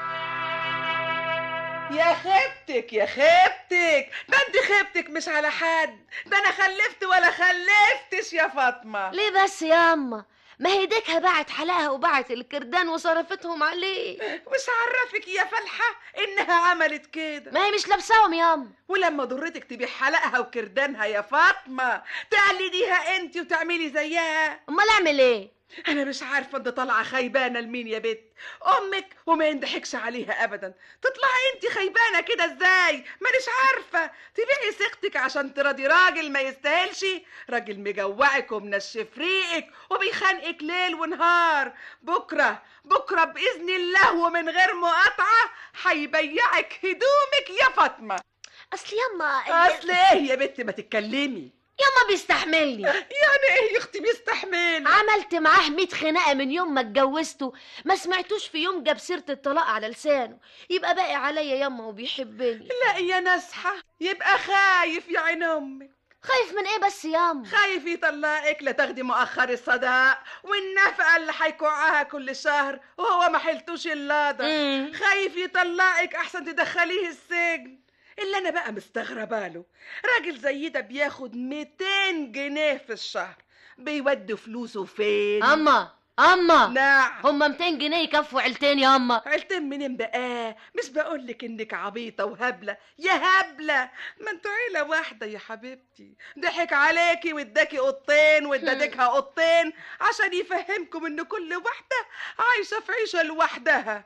يا خيبتك يا خيبتك ده انت خيبتك مش على حد ده انا خلفت ولا خلفتش يا فاطمه
ليه بس ياما ما هي ديكها باعت حلقها وباعت الكردان وصرفتهم عليه
وش عرفك يا فلحة إنها عملت كده
ما هي مش لابساهم ياما
ولما ضرتك تبيع حلقها وكردانها يا فاطمة تقلديها انت وتعملي زيها
امال اعمل ايه
انا مش عارفه انت طالعه خيبانه لمين يا بت امك وما يندحكش عليها ابدا تطلعي انت خيبانه كده ازاي مانيش عارفه تبيعي ثقتك عشان تراضي راجل ما يستاهلش راجل مجوعك ومنشف ريقك وبيخانقك ليل ونهار بكره بكره باذن الله ومن غير مقاطعه هيبيعك هدومك يا فاطمه
اصل ياما
اصل ايه يا بت ما تتكلمي
ياما بيستحملني
يعني ايه يا اختي بيستحمل
عملت معاه 100 خناقه من يوم ما اتجوزته ما سمعتوش في يوم جاب سيره الطلاق على لسانه يبقى باقي عليا ياما وبيحبني
لا يا نسحة يبقى خايف يا عين امك
خايف من ايه بس ياما
خايف يطلقك لا تاخدي مؤخر الصداق والنفقة اللي هيكوعها كل شهر وهو ما حلتوش الا ده
مم.
خايف يطلقك احسن تدخليه السجن اللي انا بقى مستغربه له راجل زي ده بياخد 200 جنيه في الشهر بيودي فلوسه فين
اما اما
نعم
هما 200 جنيه يكفوا عيلتين يا اما
عيلتين منين بقى مش بقولك انك عبيطة وهبلة يا هبلة ما انتوا عيلة واحدة يا حبيبتي ضحك عليكي واداكي قطين وادادكها قطين عشان يفهمكم ان كل واحدة عايشة في عيشة لوحدها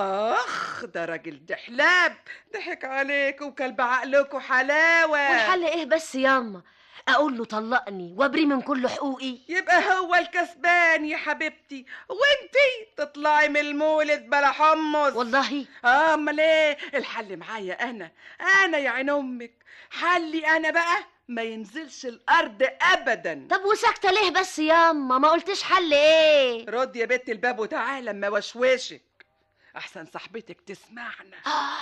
اخ ده راجل دحلاب ضحك عليك وكلب عقلكوا حلاوة
والحل ايه بس ياما اقول له طلقني وابري من كل حقوقي
يبقى هو الكسبان يا حبيبتي وانتي تطلعي من المولد بلا حمص
والله
اه امال ايه الحل معايا انا انا يا عين امك حلي انا بقى ما ينزلش الارض ابدا
طب وساكته ليه بس ياما ما قلتش حل ايه
رد يا بنت الباب وتعالى اما وشوشك احسن صاحبتك تسمعنا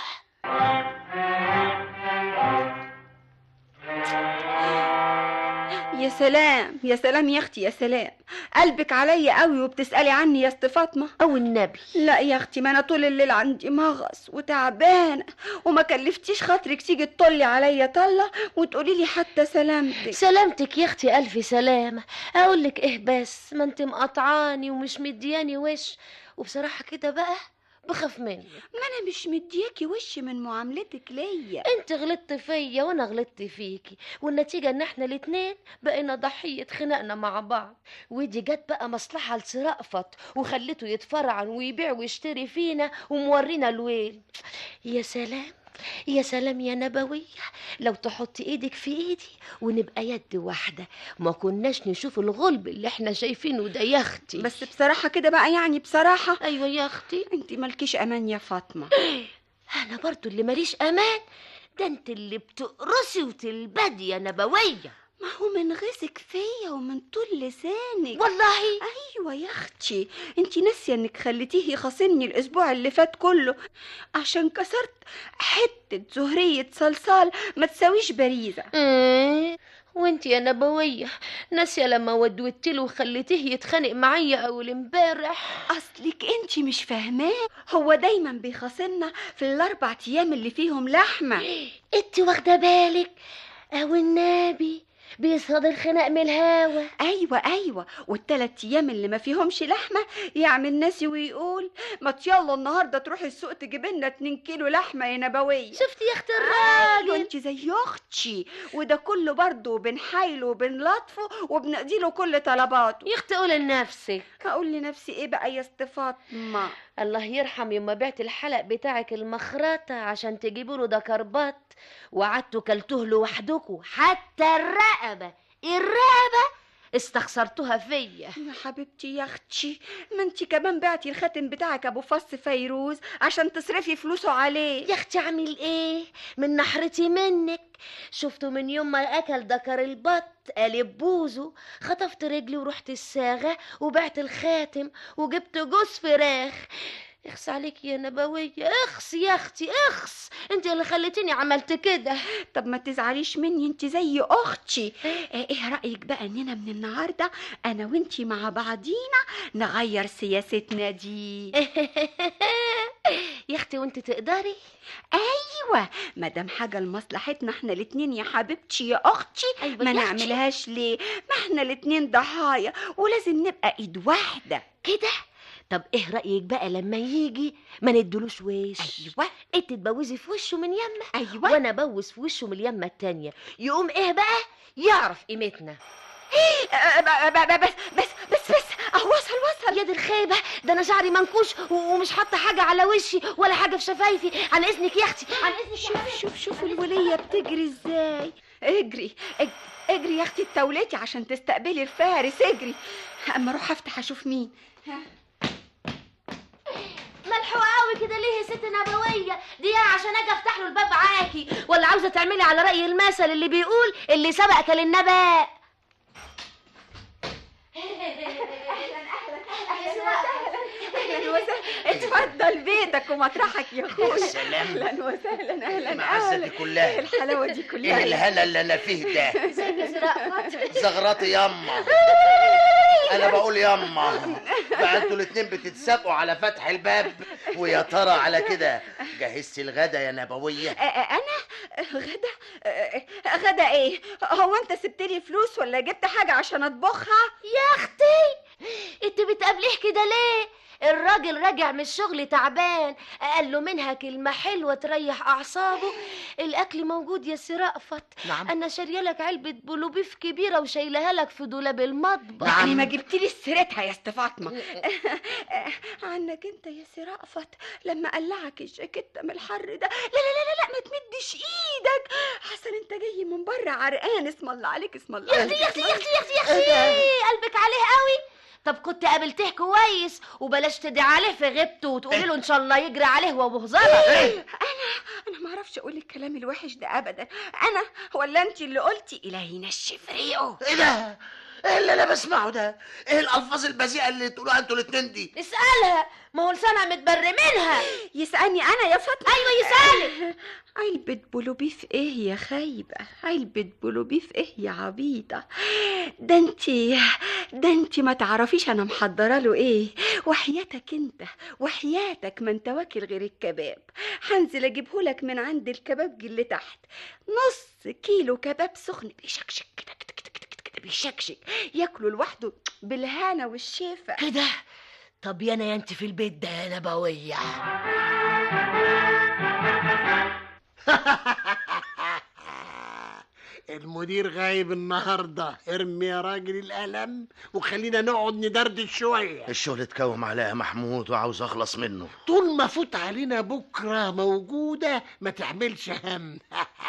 يا سلام يا سلام يا اختي يا سلام قلبك عليا قوي وبتسالي عني يا استي فاطمه
او النبي
لا يا اختي ما انا طول الليل عندي مغص وتعبانه وما كلفتيش خاطرك تيجي تطلي عليا طله وتقولي لي حتى سلامتك
سلامتك يا اختي الف سلامه اقول لك ايه بس ما انت مقطعاني ومش مدياني وش وبصراحه كده بقى بخاف منك
ما انا مش مدياكي وش من معاملتك ليا
انت غلطت فيا وانا غلطت فيكي والنتيجه ان احنا الاتنين بقينا ضحيه خناقنا مع بعض ودي جت بقى مصلحه لسرقفت وخلته يتفرعن ويبيع ويشتري فينا ومورينا الويل يا سلام يا سلام يا نبوية لو تحط ايدك في ايدي ونبقى يد واحدة ما كناش نشوف الغلب اللي احنا شايفينه ده يا اختي
بس بصراحه كده بقى يعني بصراحه
ايوه يا اختي
انت مالكيش امان يا فاطمه
انا برضو اللي ماليش امان ده انت اللي بتقرصي وتلبدي يا نبوية
ما هو من غيظك فيا ومن طول لسانك
والله
ايوه يا اختي انت ناسيه انك خليتيه يخاصمني الاسبوع اللي فات كله عشان كسرت حته زهريه صلصال ما تساويش باريزه
ايه وانت يا نبوية ناسية لما ودوت له وخليتيه يتخانق معايا اول امبارح
اصلك انت مش فاهماه هو دايما بيخاصمنا في الاربع ايام اللي فيهم لحمه
انت واخدة بالك او النبي بيصهد الخناق من الهوا
ايوه ايوه والتلات ايام اللي ما فيهمش لحمه يعمل ناسي ويقول ما يلا النهارده تروحي السوق تجيبي لنا 2 كيلو لحمه يا نبويه
شفتي يا اخت
ايوه
الراجل
انت زي اختي وده كله برضه بنحايله وبنلطفه وبنقضي له كل طلباته
يا اختي قولي لنفسك
هقول لنفسي ايه بقى يا است فاطمه
الله يرحم يوم ما بعت الحلق بتاعك المخرطة عشان تجيبوا له ده كربات وقعدتوا كلتوه لوحدكوا حتى الرقبة الرقبة استخسرتوها فيا
يا حبيبتي يا اختي ما انت كمان بعتي الخاتم بتاعك ابو فص فيروز عشان تصرفي فلوسه عليه
يا اختي اعمل ايه من نحرتي منك شفته من يوم ما اكل دكر البط قلب بوزه خطفت رجلي ورحت الساغة وبعت الخاتم وجبت جوز فراخ اخس عليك يا نبوية اخس يا اختي اخس انت اللي خليتيني عملت كده
طب ما تزعليش مني انت زي اختي اه، ايه رايك بقى اننا من النهارده انا وانتي مع بعضينا نغير سياستنا دي
يا اختي وانت تقدري
ايوه مادام حاجه لمصلحتنا احنا الاتنين يا حبيبتي يا اختي
أيوة
ما
يا أختي.
نعملهاش ليه ما احنا الاتنين ضحايا ولازم نبقى ايد واحده
كده طب ايه رايك بقى لما يجي ما ندلوش وش
ايوه
انت تبوزي في وشه من يمه
ايوه
وانا ابوس في وشه من اليمه التانية يقوم ايه بقى يعرف قيمتنا
أه، ب- ب- ب- بس بس بس بس اهو وصل وصل
يا دي الخيبه ده انا شعري منكوش و- ومش حاطه حاجه على وشي ولا حاجه في شفايفي عن اذنك يا اختي عن اذنك يا
شوف
حبيبتي.
شوف شوف الولية بتجري ازاي اجري اج- اجري يا اختي التوليتي عشان تستقبلي الفارس اجري اما اروح افتح اشوف مين
ملحوقه قوي كده ليه يا ست نبويه دي أنا عشان اجي افتح له الباب معاكي ولا عاوزه تعملي على راي المثل اللي بيقول اللي سبقك للنبأ
اهلا وسهلا اتفضل بيتك ومطرحك يا اخويا
سلام.
اهلا وسهلا اهلا
المعزة
اهلا
دي كلها.
ايه الحلاوه دي
ايه
كلها
الهنا اللي انا فيه ده
ازيك يا سراء
زغراتي يما انا بقول يما بقى انتوا الاتنين بتتسابقوا على فتح الباب ويا ترى على كده جهزتي الغدا يا نبويه
آه، آه، انا غدا آه، آه، غدا ايه هو انت سبت لي فلوس ولا جبت حاجه عشان اطبخها
يا اختي انت بتقابليه كده ليه الراجل راجع من الشغل تعبان قال له منها كلمة حلوة تريح أعصابه الأكل موجود يا سي رأفت
نعم.
أنا شارية لك علبة بلوبيف كبيرة وشايلها لك في دولاب المطبخ
نعم.
يعني ما جبتلي سيرتها يا ست فاطمه عنك انت يا سي رأفت لما قلعك الجاكيت من الحر ده لا لا لا لا, لا ما تمدش ايدك حسن انت جاي من بره عرقان اسم الله عليك اسم الله
يا
عليك
اختي يا اختي
اسم
يا
الله
اختي يا اختي يا اختي قلبك عليه قوي طب كنت قابلته كويس وبلاش تدعي عليه في غيبته وتقولي له ان شاء الله يجري عليه وابو هزارة
انا ما اعرفش اقول الكلام الوحش ده ابدا انا ولا انت اللي قلتي الهي ينشف ريقه
ايه ده ايه اللي انا بسمعه ده ايه الالفاظ البذيئه اللي تقولوها انتوا الاتنين دي
اسألها ما هو لسانها متبر منها
يسألني انا يا فاطمه
ايوه يسألك
علبة بلوبيف ايه يا خايبة علبة بلوبيف ايه يا عبيطة ده انتي ده انتي ما تعرفيش انا محضرة له ايه وحياتك انت وحياتك ما انت واكل غير الكباب هنزل اجيبهولك من عند الكبابجي اللي تحت نص كيلو كباب سخن بيشكشك كده كده كده كده كده كده بيشكشك ياكله لوحده بالهنا والشفا
كده طب يا انا يا انت في البيت ده يا نبوية
المدير غايب النهارده ارمي يا راجل القلم وخلينا نقعد ندردش شويه
الشغل اتكوم عليا يا محمود وعاوز اخلص منه
طول ما فوت علينا بكره موجوده ما تعملش هم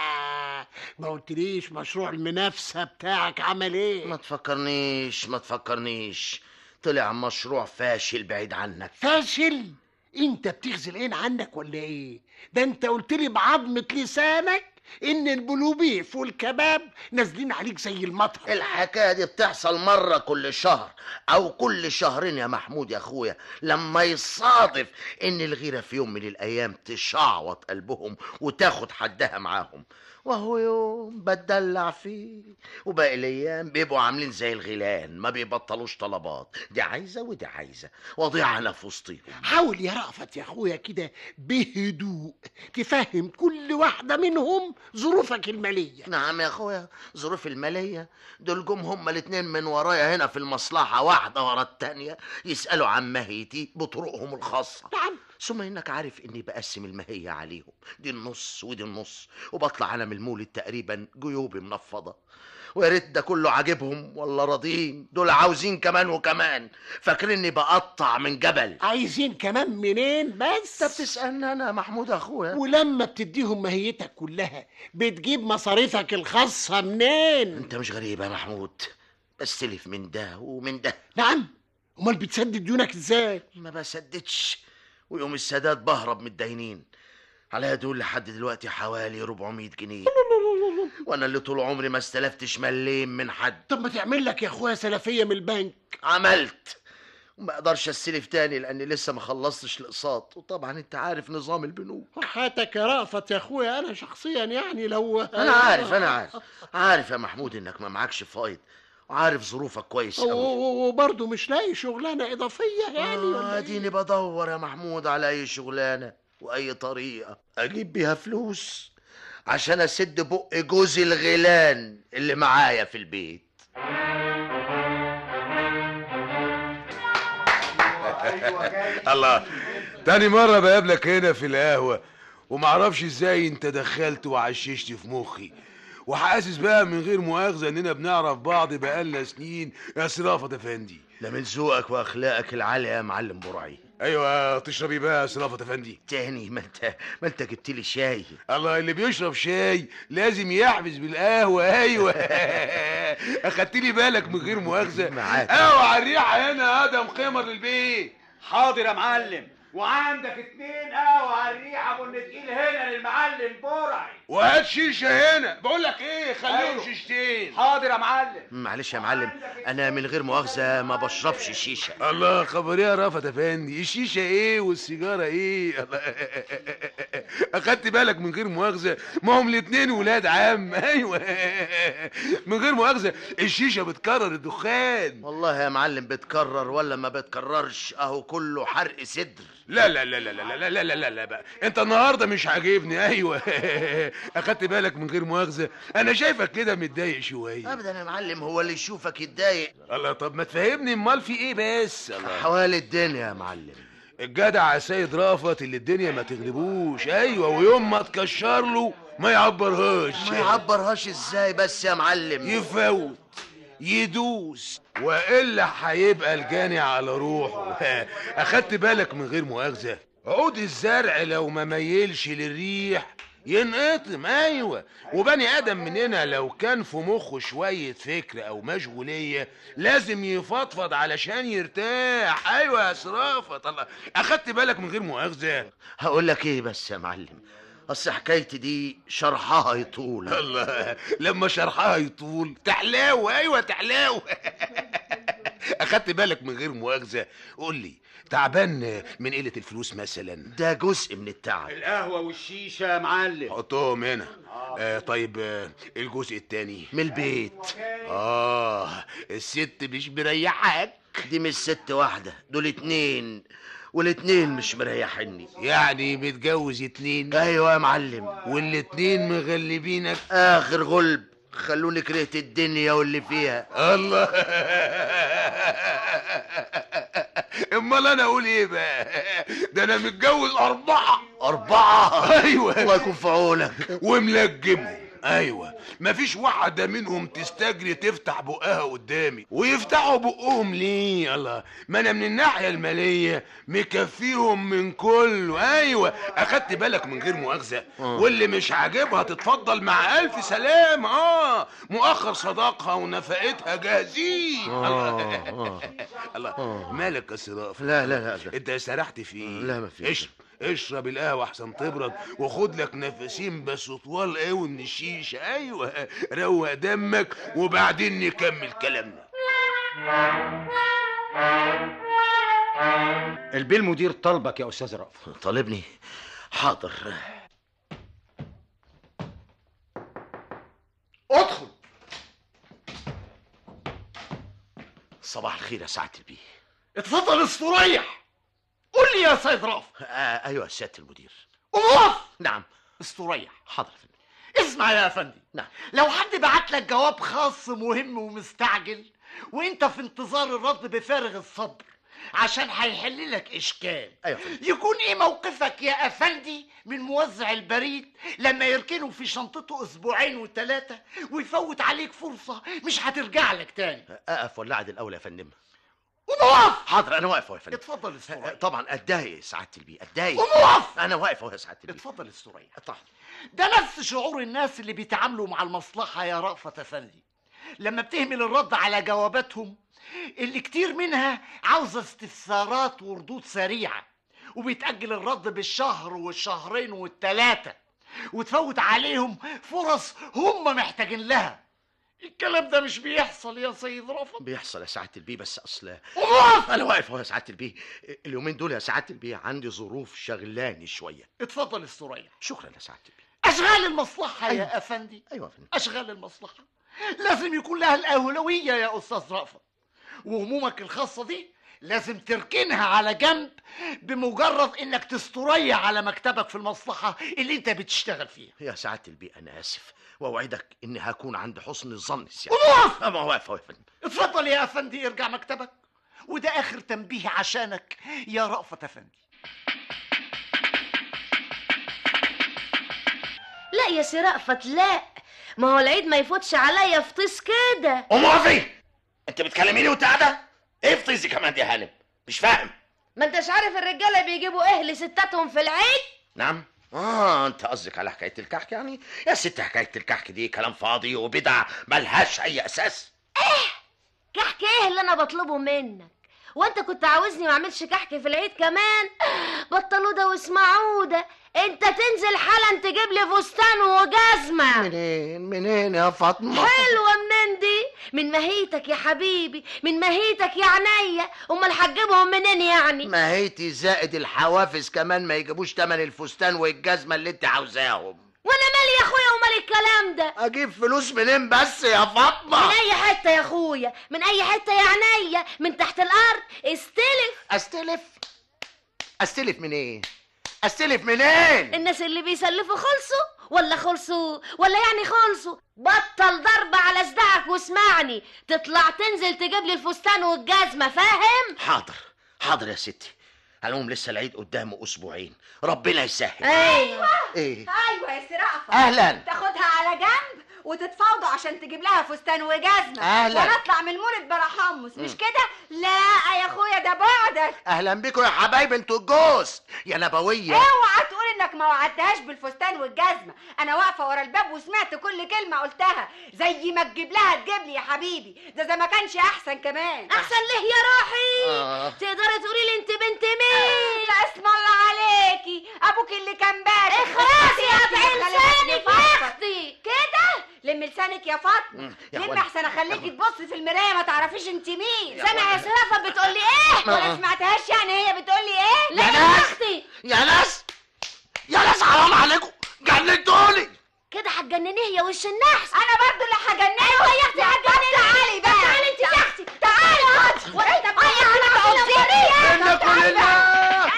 ما قلتليش مشروع المنافسه بتاعك عمل ايه
ما تفكرنيش ما تفكرنيش طلع مشروع فاشل بعيد عنك
فاشل انت بتغزل عين عنك ولا ايه ده انت قلت لي بعظمه لسانك ان البلوبيف والكباب نازلين عليك زي المطر
الحكايه دي بتحصل مره كل شهر او كل شهرين يا محمود يا اخويا لما يصادف ان الغيره في يوم من الايام تشعوط قلبهم وتاخد حدها معاهم وهو يوم بتدلع فيه وباقي الايام بيبقوا عاملين زي الغيلان ما بيبطلوش طلبات دي عايزه ودي عايزه وضيع انا في وسطيهم
حاول يا رأفت يا اخويا كده بهدوء تفهم كل واحده منهم ظروفك الماليه
نعم يا اخويا ظروف المالية دول جم هما الاتنين من ورايا هنا في المصلحة واحدة ورا التانية يسألوا عن ماهيتي بطرقهم الخاصة
نعم
ثم انك عارف اني بقسم الماهية عليهم دي النص ودي النص وبطلع انا من المولد تقريبا جيوبي منفضة ويا ريت ده كله عاجبهم ولا راضيين دول عاوزين كمان وكمان فاكريني بقطع من جبل
عايزين كمان منين بس
انت بتسألني انا يا محمود اخويا
ولما بتديهم ماهيتك كلها بتجيب مصاريفك الخاصة منين؟
انت مش غريب يا محمود بستلف من ده ومن ده
نعم امال بتسدد ديونك ازاي؟
ما بسددش ويوم السداد بهرب من الداينين عليا دول لحد دلوقتي حوالي 400 جنيه وانا اللي طول عمري ما استلفتش مليم من حد
طب ما تعمل لك يا اخويا سلفية من البنك
عملت وما اقدرش استلف تاني لاني لسه ما خلصتش الاقساط وطبعا انت عارف نظام البنوك
وحياتك يا رأفت يا اخويا انا شخصيا يعني لو
انا عارف انا عارف عارف يا محمود انك ما معكش فايض وعارف ظروفك كويس
و-
قوي
و- وبرضه مش لاقي شغلانة إضافية يعني
آه
ولا إيه؟
اديني بدور يا محمود على اي شغلانه واي طريقه اجيب بيها فلوس عشان اسد بق جوزي الغيلان اللي معايا في البيت
الله تاني مرة بقابلك هنا في القهوة ومعرفش ازاي انت دخلت وعششت في مخي وحاسس بقى من غير مؤاخذة اننا بنعرف بعض بقالنا سنين يا سرافة افندي
ده من ذوقك واخلاقك العاليه يا معلم برعي
ايوه تشربي بقى يا سرافة افندي
تاني ما انت ما انت جبت لي شاي
الله اللي بيشرب شاي لازم يحبس بالقهوة ايوه اخدت لي بالك من غير مؤاخذة
معاك.
قهوة على الريحة هنا ادم قمر للبيت
حاضر يا معلم وعندك اتنين قهوة على الريحة ابو النتقيل هنا للمعلم برعي
وهات شيشة هنا بقول لك ايه خليهم
أيوه.
شيشتين
حاضر يا معلم
معلش يا معلم انا من غير مؤاخذه ما بشربش شيشه
الله خبر يا رافت افندي الشيشه ايه والسيجاره ايه الله اخدت بالك من غير مؤاخذه ما هم الاتنين ولاد عم ايوه من غير مؤاخذه الشيشه بتكرر الدخان
والله يا معلم بتكرر ولا ما بتكررش اهو كله حرق صدر
لا لا لا لا لا لا لا لا لا لا بقى انت النهارده مش عاجبني ايوه اخدت بالك من غير مؤاخذه انا شايفك كده متضايق شويه
ابدا يا معلم هو اللي يشوفك يتضايق
الله طب ما تفهمني امال في ايه بس الله
حوالي الدنيا يا معلم
الجدع يا سيد رافت اللي الدنيا ما تغلبوش ايوه ويوم ما تكشر له ما يعبرهاش
ما يعبرهاش ازاي بس يا معلم
يفوت يدوس والا هيبقى الجاني على روحه اخدت بالك من غير مؤاخذه عود الزرع لو ما ميلش للريح ينقطم ايوه وبني ادم مننا لو كان في مخه شويه فكر او مشغوليه لازم يفضفض علشان يرتاح ايوه يا سرافه الله اخدت بالك من غير مؤاخذه
هقول لك ايه بس يا معلم اصل حكايتي دي شرحها يطول
الله لما شرحها يطول تحلاوة ايوه تحلاوة اخدت بالك من غير مؤاخذة قول لي تعبان من قلة الفلوس مثلا
ده جزء من التعب
القهوة والشيشة يا معلم
حطهم هنا آه طيب آه الجزء التاني
من البيت
اه الست مش مريحاك
دي مش ست واحدة دول اتنين والاتنين مش مريحيني
يعني متجوز اتنين
ايوه يا معلم
والاتنين مغلبينك
اخر غلب خلوني كرهت الدنيا واللي فيها
الله امال انا اقول ايه بقى ده انا متجوز اربعه
اربعة
ايوه
الله يكون في عونك
وملجمهم ايوه مفيش واحده منهم تستجري تفتح بقها قدامي ويفتحوا بقهم ليه الله ما انا من الناحيه الماليه مكفيهم من كله ايوه اخدت بالك من غير مؤاخذه واللي مش عاجبها تتفضل مع الف سلام اه مؤخر صداقها ونفقتها جاهزين الله الله مالك يا سراف
لا لا لا ده.
انت سرحت في ايه
لا، مفيش.
اشرب اشرب القهوه احسن تبرد وخد لك نفسين بس طوال قوي من الشيشه ايوه روق دمك وبعدين نكمل كلامنا
البيه المدير طلبك يا استاذ رأف
طالبني حاضر
ادخل
صباح الخير يا سعادة البيه
اتفضل استريح قول لي يا سيد رافع
آه ايوه يا سيادة المدير
اقف
نعم
استريح
حاضر يا فندم
اسمع يا افندي
نعم
لو حد بعت لك جواب خاص مهم ومستعجل وانت في انتظار الرد بفارغ الصبر عشان هيحل لك اشكال
ايوه يا فندم
يكون ايه موقفك يا افندي من موزع البريد لما يركنه في شنطته اسبوعين وثلاثه ويفوت عليك فرصه مش هترجع لك تاني
اقف ولا اعدل الاول يا فندم
قوم اقف
حاضر انا واقف أهو يا فندم
اتفضل
آه،
استريح
طبعا اتضايق سعادة البيه اتضايق
قوم اقف
انا واقف اهو يا سعادة البيه
اتفضل استريح
طبعا
ده نفس شعور الناس اللي بيتعاملوا مع المصلحة يا رأفت أفندي لما بتهمل الرد على جواباتهم اللي كتير منها عاوزة استفسارات وردود سريعة وبيتأجل الرد بالشهر والشهرين والتلاتة وتفوت عليهم فرص هم محتاجين لها الكلام ده مش بيحصل يا سيد رأفت
بيحصل يا سعادة البيه بس اصل
اقف
انا واقف اهو يا سعادة البيه اليومين دول يا سعادة البيه عندي ظروف شغلاني شوية
اتفضل استريح
شكرا يا سعادة البيه
أشغال المصلحة
أيوة.
يا أفندي
ايوه يا فندم
أشغال المصلحة لازم يكون لها الأولوية يا أستاذ رأفت وهمومك الخاصة دي لازم تركنها على جنب بمجرد انك تستريح على مكتبك في المصلحة اللي انت بتشتغل فيها
يا سعاده البيه انا اسف واوعدك اني هكون عند حسن الظن السيادة
وقف
اما واقف يا فندم
اتفضل يا افندي ارجع مكتبك وده اخر تنبيه عشانك يا رأفت افندي
لا يا سي رأفت لا ما هو العيد ما يفوتش عليا فطيس كده
ام وفي انت بتكلميني وانت قاعده ايه فطيزي كمان دي يا هانم مش فاهم
ما انتش عارف الرجاله بيجيبوا ايه لستاتهم في العيد
نعم اه انت قصدك على حكايه الكحك يعني يا ست حكايه الكحك دي كلام فاضي وبدع ملهاش اي اساس
كحك ايه اللي انا بطلبه منك وانت كنت عاوزني ما اعملش كحك في العيد كمان بطلوا ده واسمعوا ده انت تنزل حالا تجيب لي فستان وجزمه
منين منين يا فاطمه
حلوه منين دي من مهيتك يا حبيبي من مهيتك يا عينيا امال هتجيبهم منين يعني
ماهيتي زائد الحوافز كمان ما يجيبوش تمن الفستان والجزمه اللي انت عاوزاهم
وانا مالي يا اخويا ومال الكلام ده
اجيب فلوس منين بس يا
من
فاطمه
اي حته يا اخويا من اي حته يا عينيا من تحت الارض استلف
استلف استلف منين استلف منين
الناس اللي بيسلفوا خلصوا ولا خلصوا ولا يعني خلصوا بطل ضرب على صداعك واسمعني تطلع تنزل تجيب لي الفستان والجزمه فاهم
حاضر حاضر يا ستي على العموم لسه العيد قدامه اسبوعين ربنا يسهل
ايوه
ايه
ايوه يا سي رأفت
اهلا
تاخدها على جنب وتتفاوضوا عشان تجيب لها فستان وجزمه
أهلا.
ونطلع من المولد بلا حمص مش كده لا يا اخويا ده بعدك
اهلا بيكم يا حبايب انتوا الجوز يا نبويه
اوعى تقول انك ما وعدتهاش بالفستان والجزمه انا واقفه ورا الباب وسمعت كل كلمه قلتها زي ما تجيب لها تجيب لي يا حبيبي ده اذا ما كانش احسن كمان
احسن ليه يا روحي
آه.
تقدري تقولي لي انت بنت مين
لا اسم الله عليكي ابوك اللي كان بارد
اخرسي يا
خليكي
لسانك يا
فاطمة.
اختي
كده لم لسانك يا فاطمه
مم، يا
لم
أخوان.
احسن اخليكي تبصي في المرايه ما تعرفيش انت مين
سامع يا سرافه بتقول لي ايه
ولا سمعتهاش يعني هي بتقول لي ايه
لا
يا
يا
ناس.
اختي
يا ناس يا ناس حرام عليكم جننتوني
كده هتجننيه يا وش النحس
انا برضو اللي هجننه
ايوه يا اختي هتجنني
تعالي بقى
تعالي انت يا اختي
تعالي اقعدي وانت بقى
منكم لله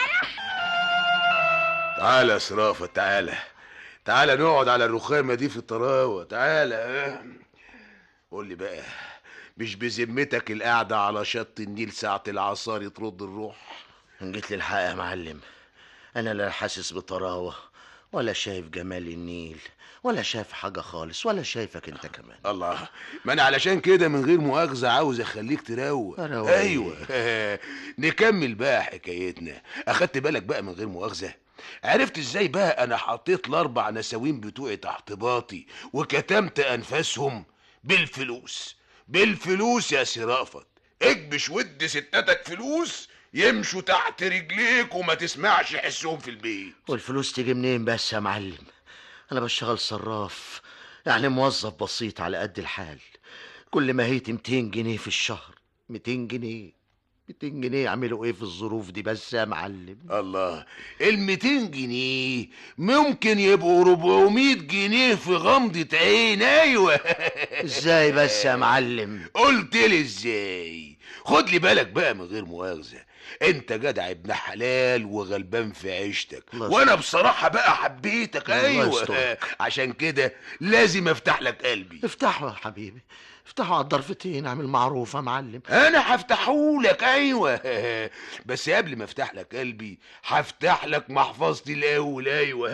تعالى يا سرافة تعالى تعالى نقعد على الرخامة دي في الطراوة تعالى اه. قول لي بقى مش بذمتك القعدة على شط النيل ساعة العصار ترد الروح
جيت لي الحق يا معلم انا لا حاسس بطراوه ولا شايف جمال النيل ولا شايف حاجه خالص ولا شايفك انت كمان
الله ما انا علشان كده من غير مؤاخذة عاوز اخليك تروق
أروق
ايوه نكمل بقى حكايتنا اخدت بالك بقى من غير مؤاخذة عرفت ازاي بقى انا حطيت الاربع نساوين بتوعي تحت باطي وكتمت انفاسهم بالفلوس بالفلوس يا سي رأفت اكبش ود ستاتك فلوس يمشوا تحت رجليك وما تسمعش حسهم في البيت
والفلوس تيجي منين بس يا معلم انا بشتغل صراف يعني موظف بسيط على قد الحال كل ما هيتي 200 جنيه في الشهر 200 جنيه 200 جنيه يعملوا ايه في الظروف دي بس يا معلم
الله ال 200 جنيه ممكن يبقوا 400 جنيه في غمضة عين ايوه
ازاي بس يا معلم
قلت لي ازاي خد لي بالك بقى من غير مؤاخذة انت جدع ابن حلال وغلبان في عيشتك
الله
وانا بصراحة بقى حبيتك
الله
ايوه
يسترك.
عشان كده لازم افتح لك قلبي
افتحوا يا حبيبي افتحوا على الضرفتين اعمل معروف يا معلم
انا هفتحهولك ايوه بس قبل ما افتح لك قلبي هفتح لك محفظتي الاول ايوه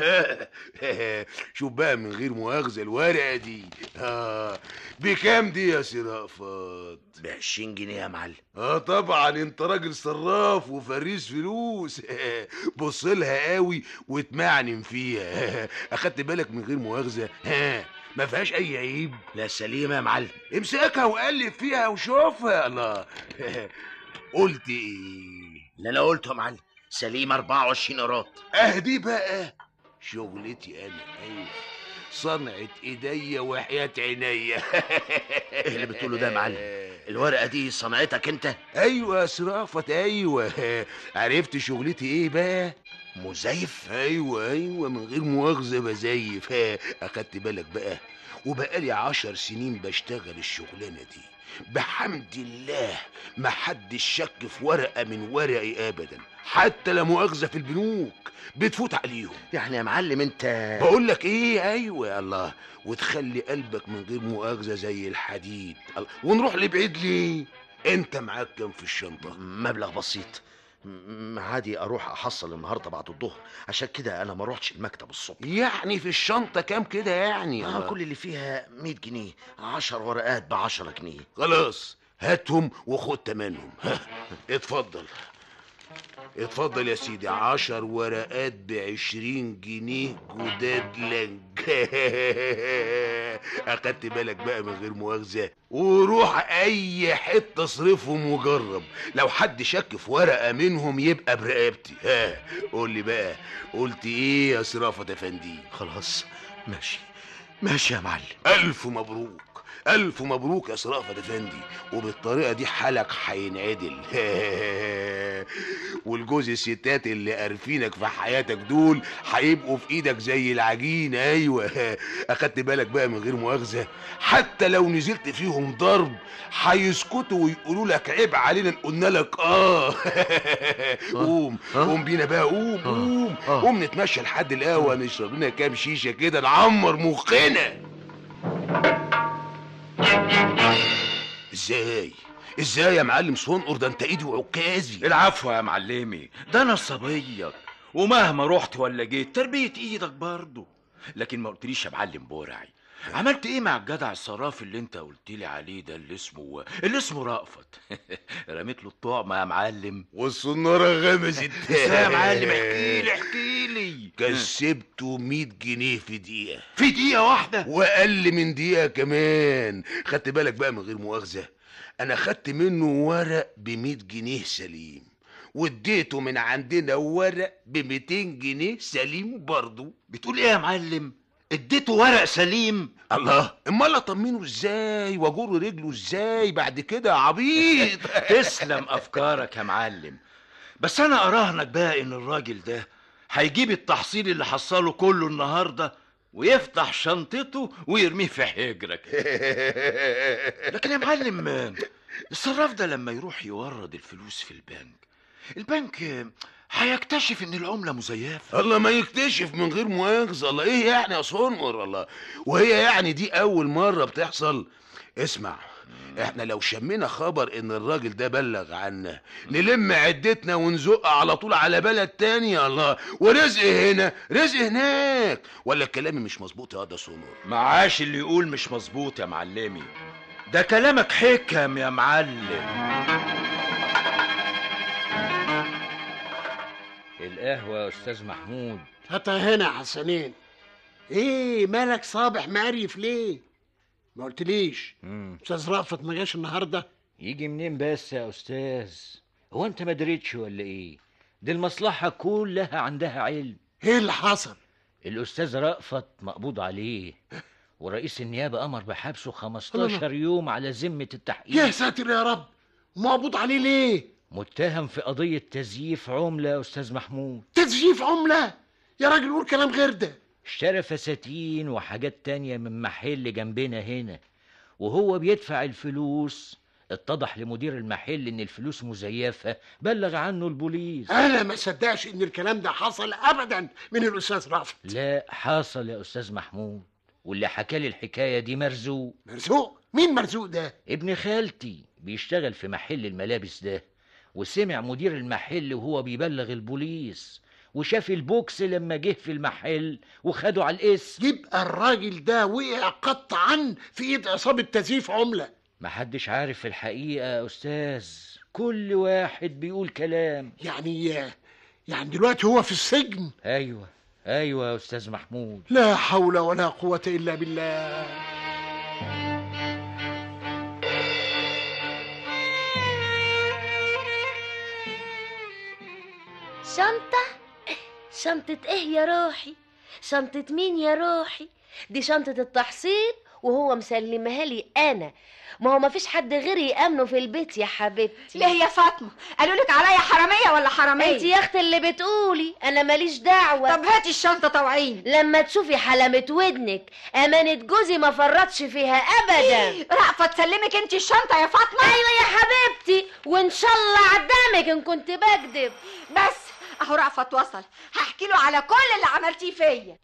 شوف بقى من غير مؤاخذه الورقه دي اه بكام دي يا سي رأفت
ب 20 جنيه يا معلم
اه طبعا انت راجل صراف وفريس فلوس بص لها قوي واتمعنن فيها اخدت بالك من غير مؤاخذه ها ما فيهاش اي عيب
لا سليمه يا معلم
امسكها وقلب فيها وشوفها الله قلت ايه
اللي انا قلته يا معلم سليمه 24 قراط
اهدي بقى شغلتي انا ايوه صنعة ايديا وحياة عينيا
ايه اللي بتقوله ده يا معلم الورقه دي صنعتك انت
ايوه يا سرافت ايوه عرفت شغلتي ايه بقى
مزيف
ايوه ايوه من غير مؤاخذه بزيف ها اخدت بالك بقى وبقالي عشر سنين بشتغل الشغلانة دي بحمد الله ما حدش شك في ورقة من ورقي أبدا حتى لا مؤاخذة في البنوك بتفوت عليهم
يعني يا معلم انت
بقول لك ايه ايوه يا الله وتخلي قلبك من غير مؤاخذه زي الحديد الله. ونروح لبعيد ليه انت معاك كام في الشنطه
مبلغ بسيط م- عادي اروح احصل النهارده بعد الظهر عشان كده انا ما روحتش المكتب الصبح
يعني في الشنطه كام كده يعني
آه
الله.
كل اللي فيها 100 جنيه 10 ورقات ب 10 جنيه
خلاص هاتهم وخد تمنهم ها، اتفضل اتفضل يا سيدي عشر ورقات بعشرين جنيه جداد لنج اخدت بالك بقى من غير مؤاخذة وروح اي حتة اصرفهم وجرب لو حد شك في ورقة منهم يبقى برقبتي ها قول لي بقى قلت ايه يا سرافة افندي
خلاص ماشي ماشي يا معلم
ألف مبروك ألف مبروك يا سرافة أفندي وبالطريقة دي حالك هينعدل والجوز الستات اللي قارفينك في حياتك دول هيبقوا في ايدك زي العجين ايوه اخدت بالك بقى من غير مؤاخذه حتى لو نزلت فيهم ضرب هيسكتوا ويقولوا لك عيب علينا إن قلنا لك اه قوم
آه.
قوم بينا بقى قوم قوم
آه.
قوم نتمشى لحد القهوه نشرب لنا كام شيشه كده نعمر مخنا ازاي ازاي يا معلم صنقر ده انت ايدي وعكازي
العفو يا معلمي ده انا صبيك ومهما رحت ولا جيت تربية ايدك برضه لكن ما قلتليش يا معلم بورعي عملت ايه مع الجدع الصراف اللي انت قلت لي عليه ده اللي اسمه اللي اسمه رأفت رميت له الطعمة يا معلم
والصناره غمزت
ازاي يا معلم احكي لي احكي لي
كسبته 100 جنيه في دقيقه
في دقيقة واحدة
واقل من دقيقه كمان خدت بالك بقى من غير مؤاخذه انا خدت منه ورق ب 100 جنيه سليم واديته من عندنا ورق ب 200 جنيه سليم برضه
بتقول ايه يا معلم اديته ورق سليم
الله امال اطمنه ازاي واجر رجله ازاي بعد كده يا عبيط
تسلم افكارك يا معلم بس انا اراهنك بقى ان الراجل ده هيجيب التحصيل اللي حصله كله النهارده ويفتح شنطته ويرميه في حجرك لكن يا معلم الصراف ده لما يروح يورد الفلوس في البنك البنك هيكتشف ان العمله مزيفه
الله ما يكتشف من غير مؤاخذة الله ايه يعني يا صنقر الله وهي يعني دي اول مرة بتحصل اسمع احنا لو شمينا خبر ان الراجل ده بلغ عنا نلم عدتنا ونزق على طول على بلد تاني الله ورزق هنا رزق هناك ولا كلامي مش مظبوط يا ده صنقر
معاش اللي يقول مش مظبوط يا معلمي ده كلامك حكم يا معلم
القهوة يا أستاذ محمود
هاتها هنا يا حسنين ايه مالك صابح مقريف ليه ما قلتليش
مم.
استاذ رأفت ما جاش النهارده
يجي منين بس يا أستاذ هو أنت ما دريتش ولا إيه دي المصلحة كلها عندها علم
ايه اللي حصل
الأستاذ رأفت مقبوض عليه ورئيس النيابة أمر بحبسه 15 يوم على ذمة
يا
التحقيق
ساتر يا رب مقبوض عليه ليه
متهم في قضية تزييف عملة يا أستاذ محمود
تزييف عمله يا راجل قول كلام غير ده
اشترى فساتين وحاجات تانية من محل جنبنا هنا وهو بيدفع الفلوس اتضح لمدير المحل ان الفلوس مزيفة بلغ عنه البوليس
انا ما صدقش ان الكلام ده حصل ابدا من الاستاذ رأفت
لا حصل يا استاذ محمود واللي حكى لي الحكاية دي مرزوق
مرزوق مين مرزوق ده
ابن خالتي بيشتغل في محل الملابس ده وسمع مدير المحل وهو بيبلغ البوليس وشاف البوكس لما جه في المحل وخده على الاسم
يبقى الراجل ده وقع قطعا في ايد عصابه تزييف عمله
محدش عارف الحقيقة يا أستاذ كل واحد بيقول كلام
يعني يعني دلوقتي هو في السجن
أيوة أيوة يا أستاذ محمود
لا حول ولا قوه الا بالله
شنطة شنطة ايه يا روحي شنطة مين يا روحي دي شنطة التحصيل وهو مسلمها لي انا ما هو مفيش حد غيري يامنه في البيت يا حبيبتي
ليه يا فاطمه قالوا لك عليا حراميه ولا حراميه
انت يا اختي اللي بتقولي انا ماليش دعوه
طب هاتي الشنطه طوعيني
لما تشوفي حلمة ودنك امانة جوزي ما فرطش فيها ابدا
رأفت تسلمك انت الشنطه يا فاطمه
ايوه يا حبيبتي وان شاء الله عدامك ان كنت بكذب
بس اهو رأفت وصل هحكي له على كل اللي عملتيه فيا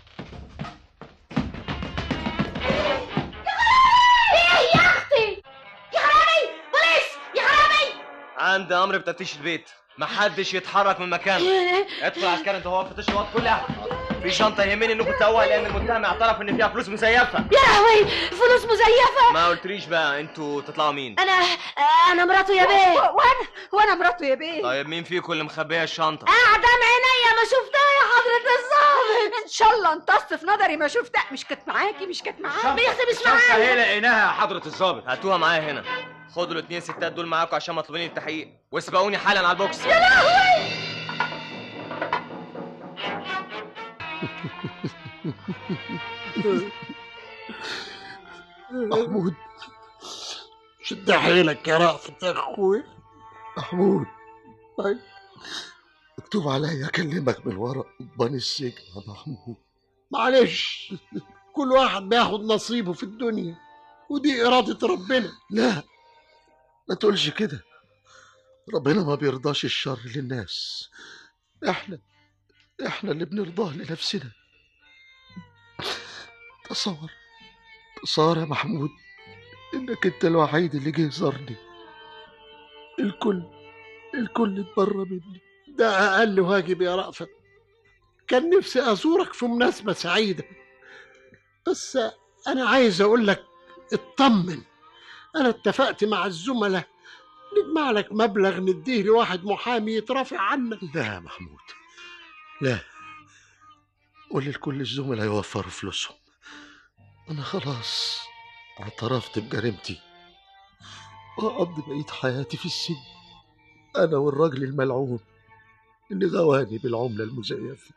ايه يا اختي يا حرامي بوليس يا حرامي
عندي امر بتفتيش البيت محدش يتحرك من مكانه ادخل عسكري انت هو فتش الوقت كلها في شنطه يهمني انكم تسووها لان المتهم اعترف ان فيها فلوس مزيفه
يا لهوي فلوس مزيفه
ما قلتليش بقى انتوا تطلعوا مين
انا انا مراته يا بيه
وانا وانا مراته يا بيه
طيب مين فيكم اللي مخبيه الشنطه
قدام عينيا ما شفتها يا حضرة الظابط
ان شاء الله انتص في نظري ما شفتها مش كانت معاكي مش كانت معاكي
بيختي مش
الشنطة
معايا
هي لقيناها يا حضرة الظابط
هاتوها معايا هنا خدوا الاثنين ستات دول معاكم عشان مطلوبين التحقيق واسبقوني حالا على البوكس
يا لهوي
محمود شد حيلك يا رأفت يا اخوي
محمود طيب مكتوب عليا اكلمك من ورا قضبان السجن يا محمود
معلش كل واحد بياخد نصيبه في الدنيا ودي إرادة ربنا
لا ما تقولش كده ربنا ما بيرضاش الشر للناس احنا احنا اللي بنرضاه لنفسنا تصور تصور يا محمود انك انت الوحيد اللي جه زارني الكل الكل اتبرى مني
ده أقل واجب يا رأفت كان نفسي أزورك في مناسبة سعيدة بس أنا عايز أقول لك اطمن أنا اتفقت مع الزملاء نجمع لك مبلغ نديه لواحد محامي يترافع عنك
لا يا محمود لا قول لكل الزملاء يوفروا فلوسهم انا خلاص اعترفت بجريمتي واقضي بقية حياتي في السجن انا والراجل الملعون اللي غواني بالعملة المزيفة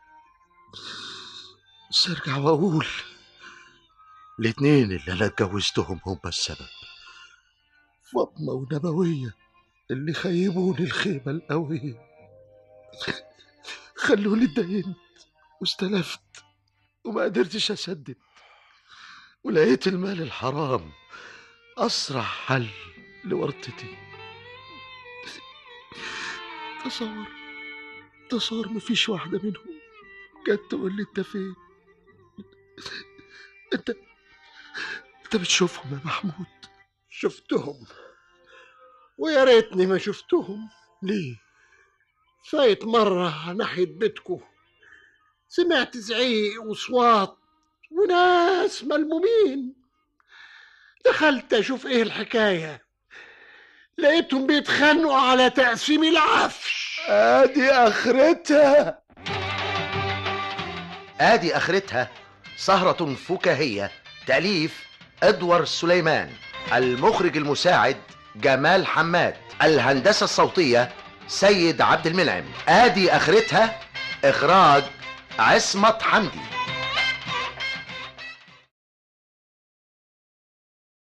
بس ارجع واقول الاتنين اللي انا اتجوزتهم هم السبب فاطمة ونبوية اللي خيبوني الخيبة القوية خلوني اتدينت واستلفت وما قدرتش اسدد ولقيت المال الحرام اسرع حل لورطتي تصور تصور مفيش واحدة منهم جت تقول لي انت فين انت انت بتشوفهم يا محمود
شفتهم ويا ريتني ما شفتهم
ليه
فايت مرة ناحية بيتكو سمعت زعيق وصوات وناس ملمومين دخلت أشوف إيه الحكاية لقيتهم بيتخانقوا على تقسيم العفش
ادي اخرتها ادي اخرتها سهرة فكاهية تأليف ادوار سليمان المخرج المساعد جمال حماد الهندسة الصوتية سيد عبد المنعم ادي اخرتها اخراج عصمت حمدي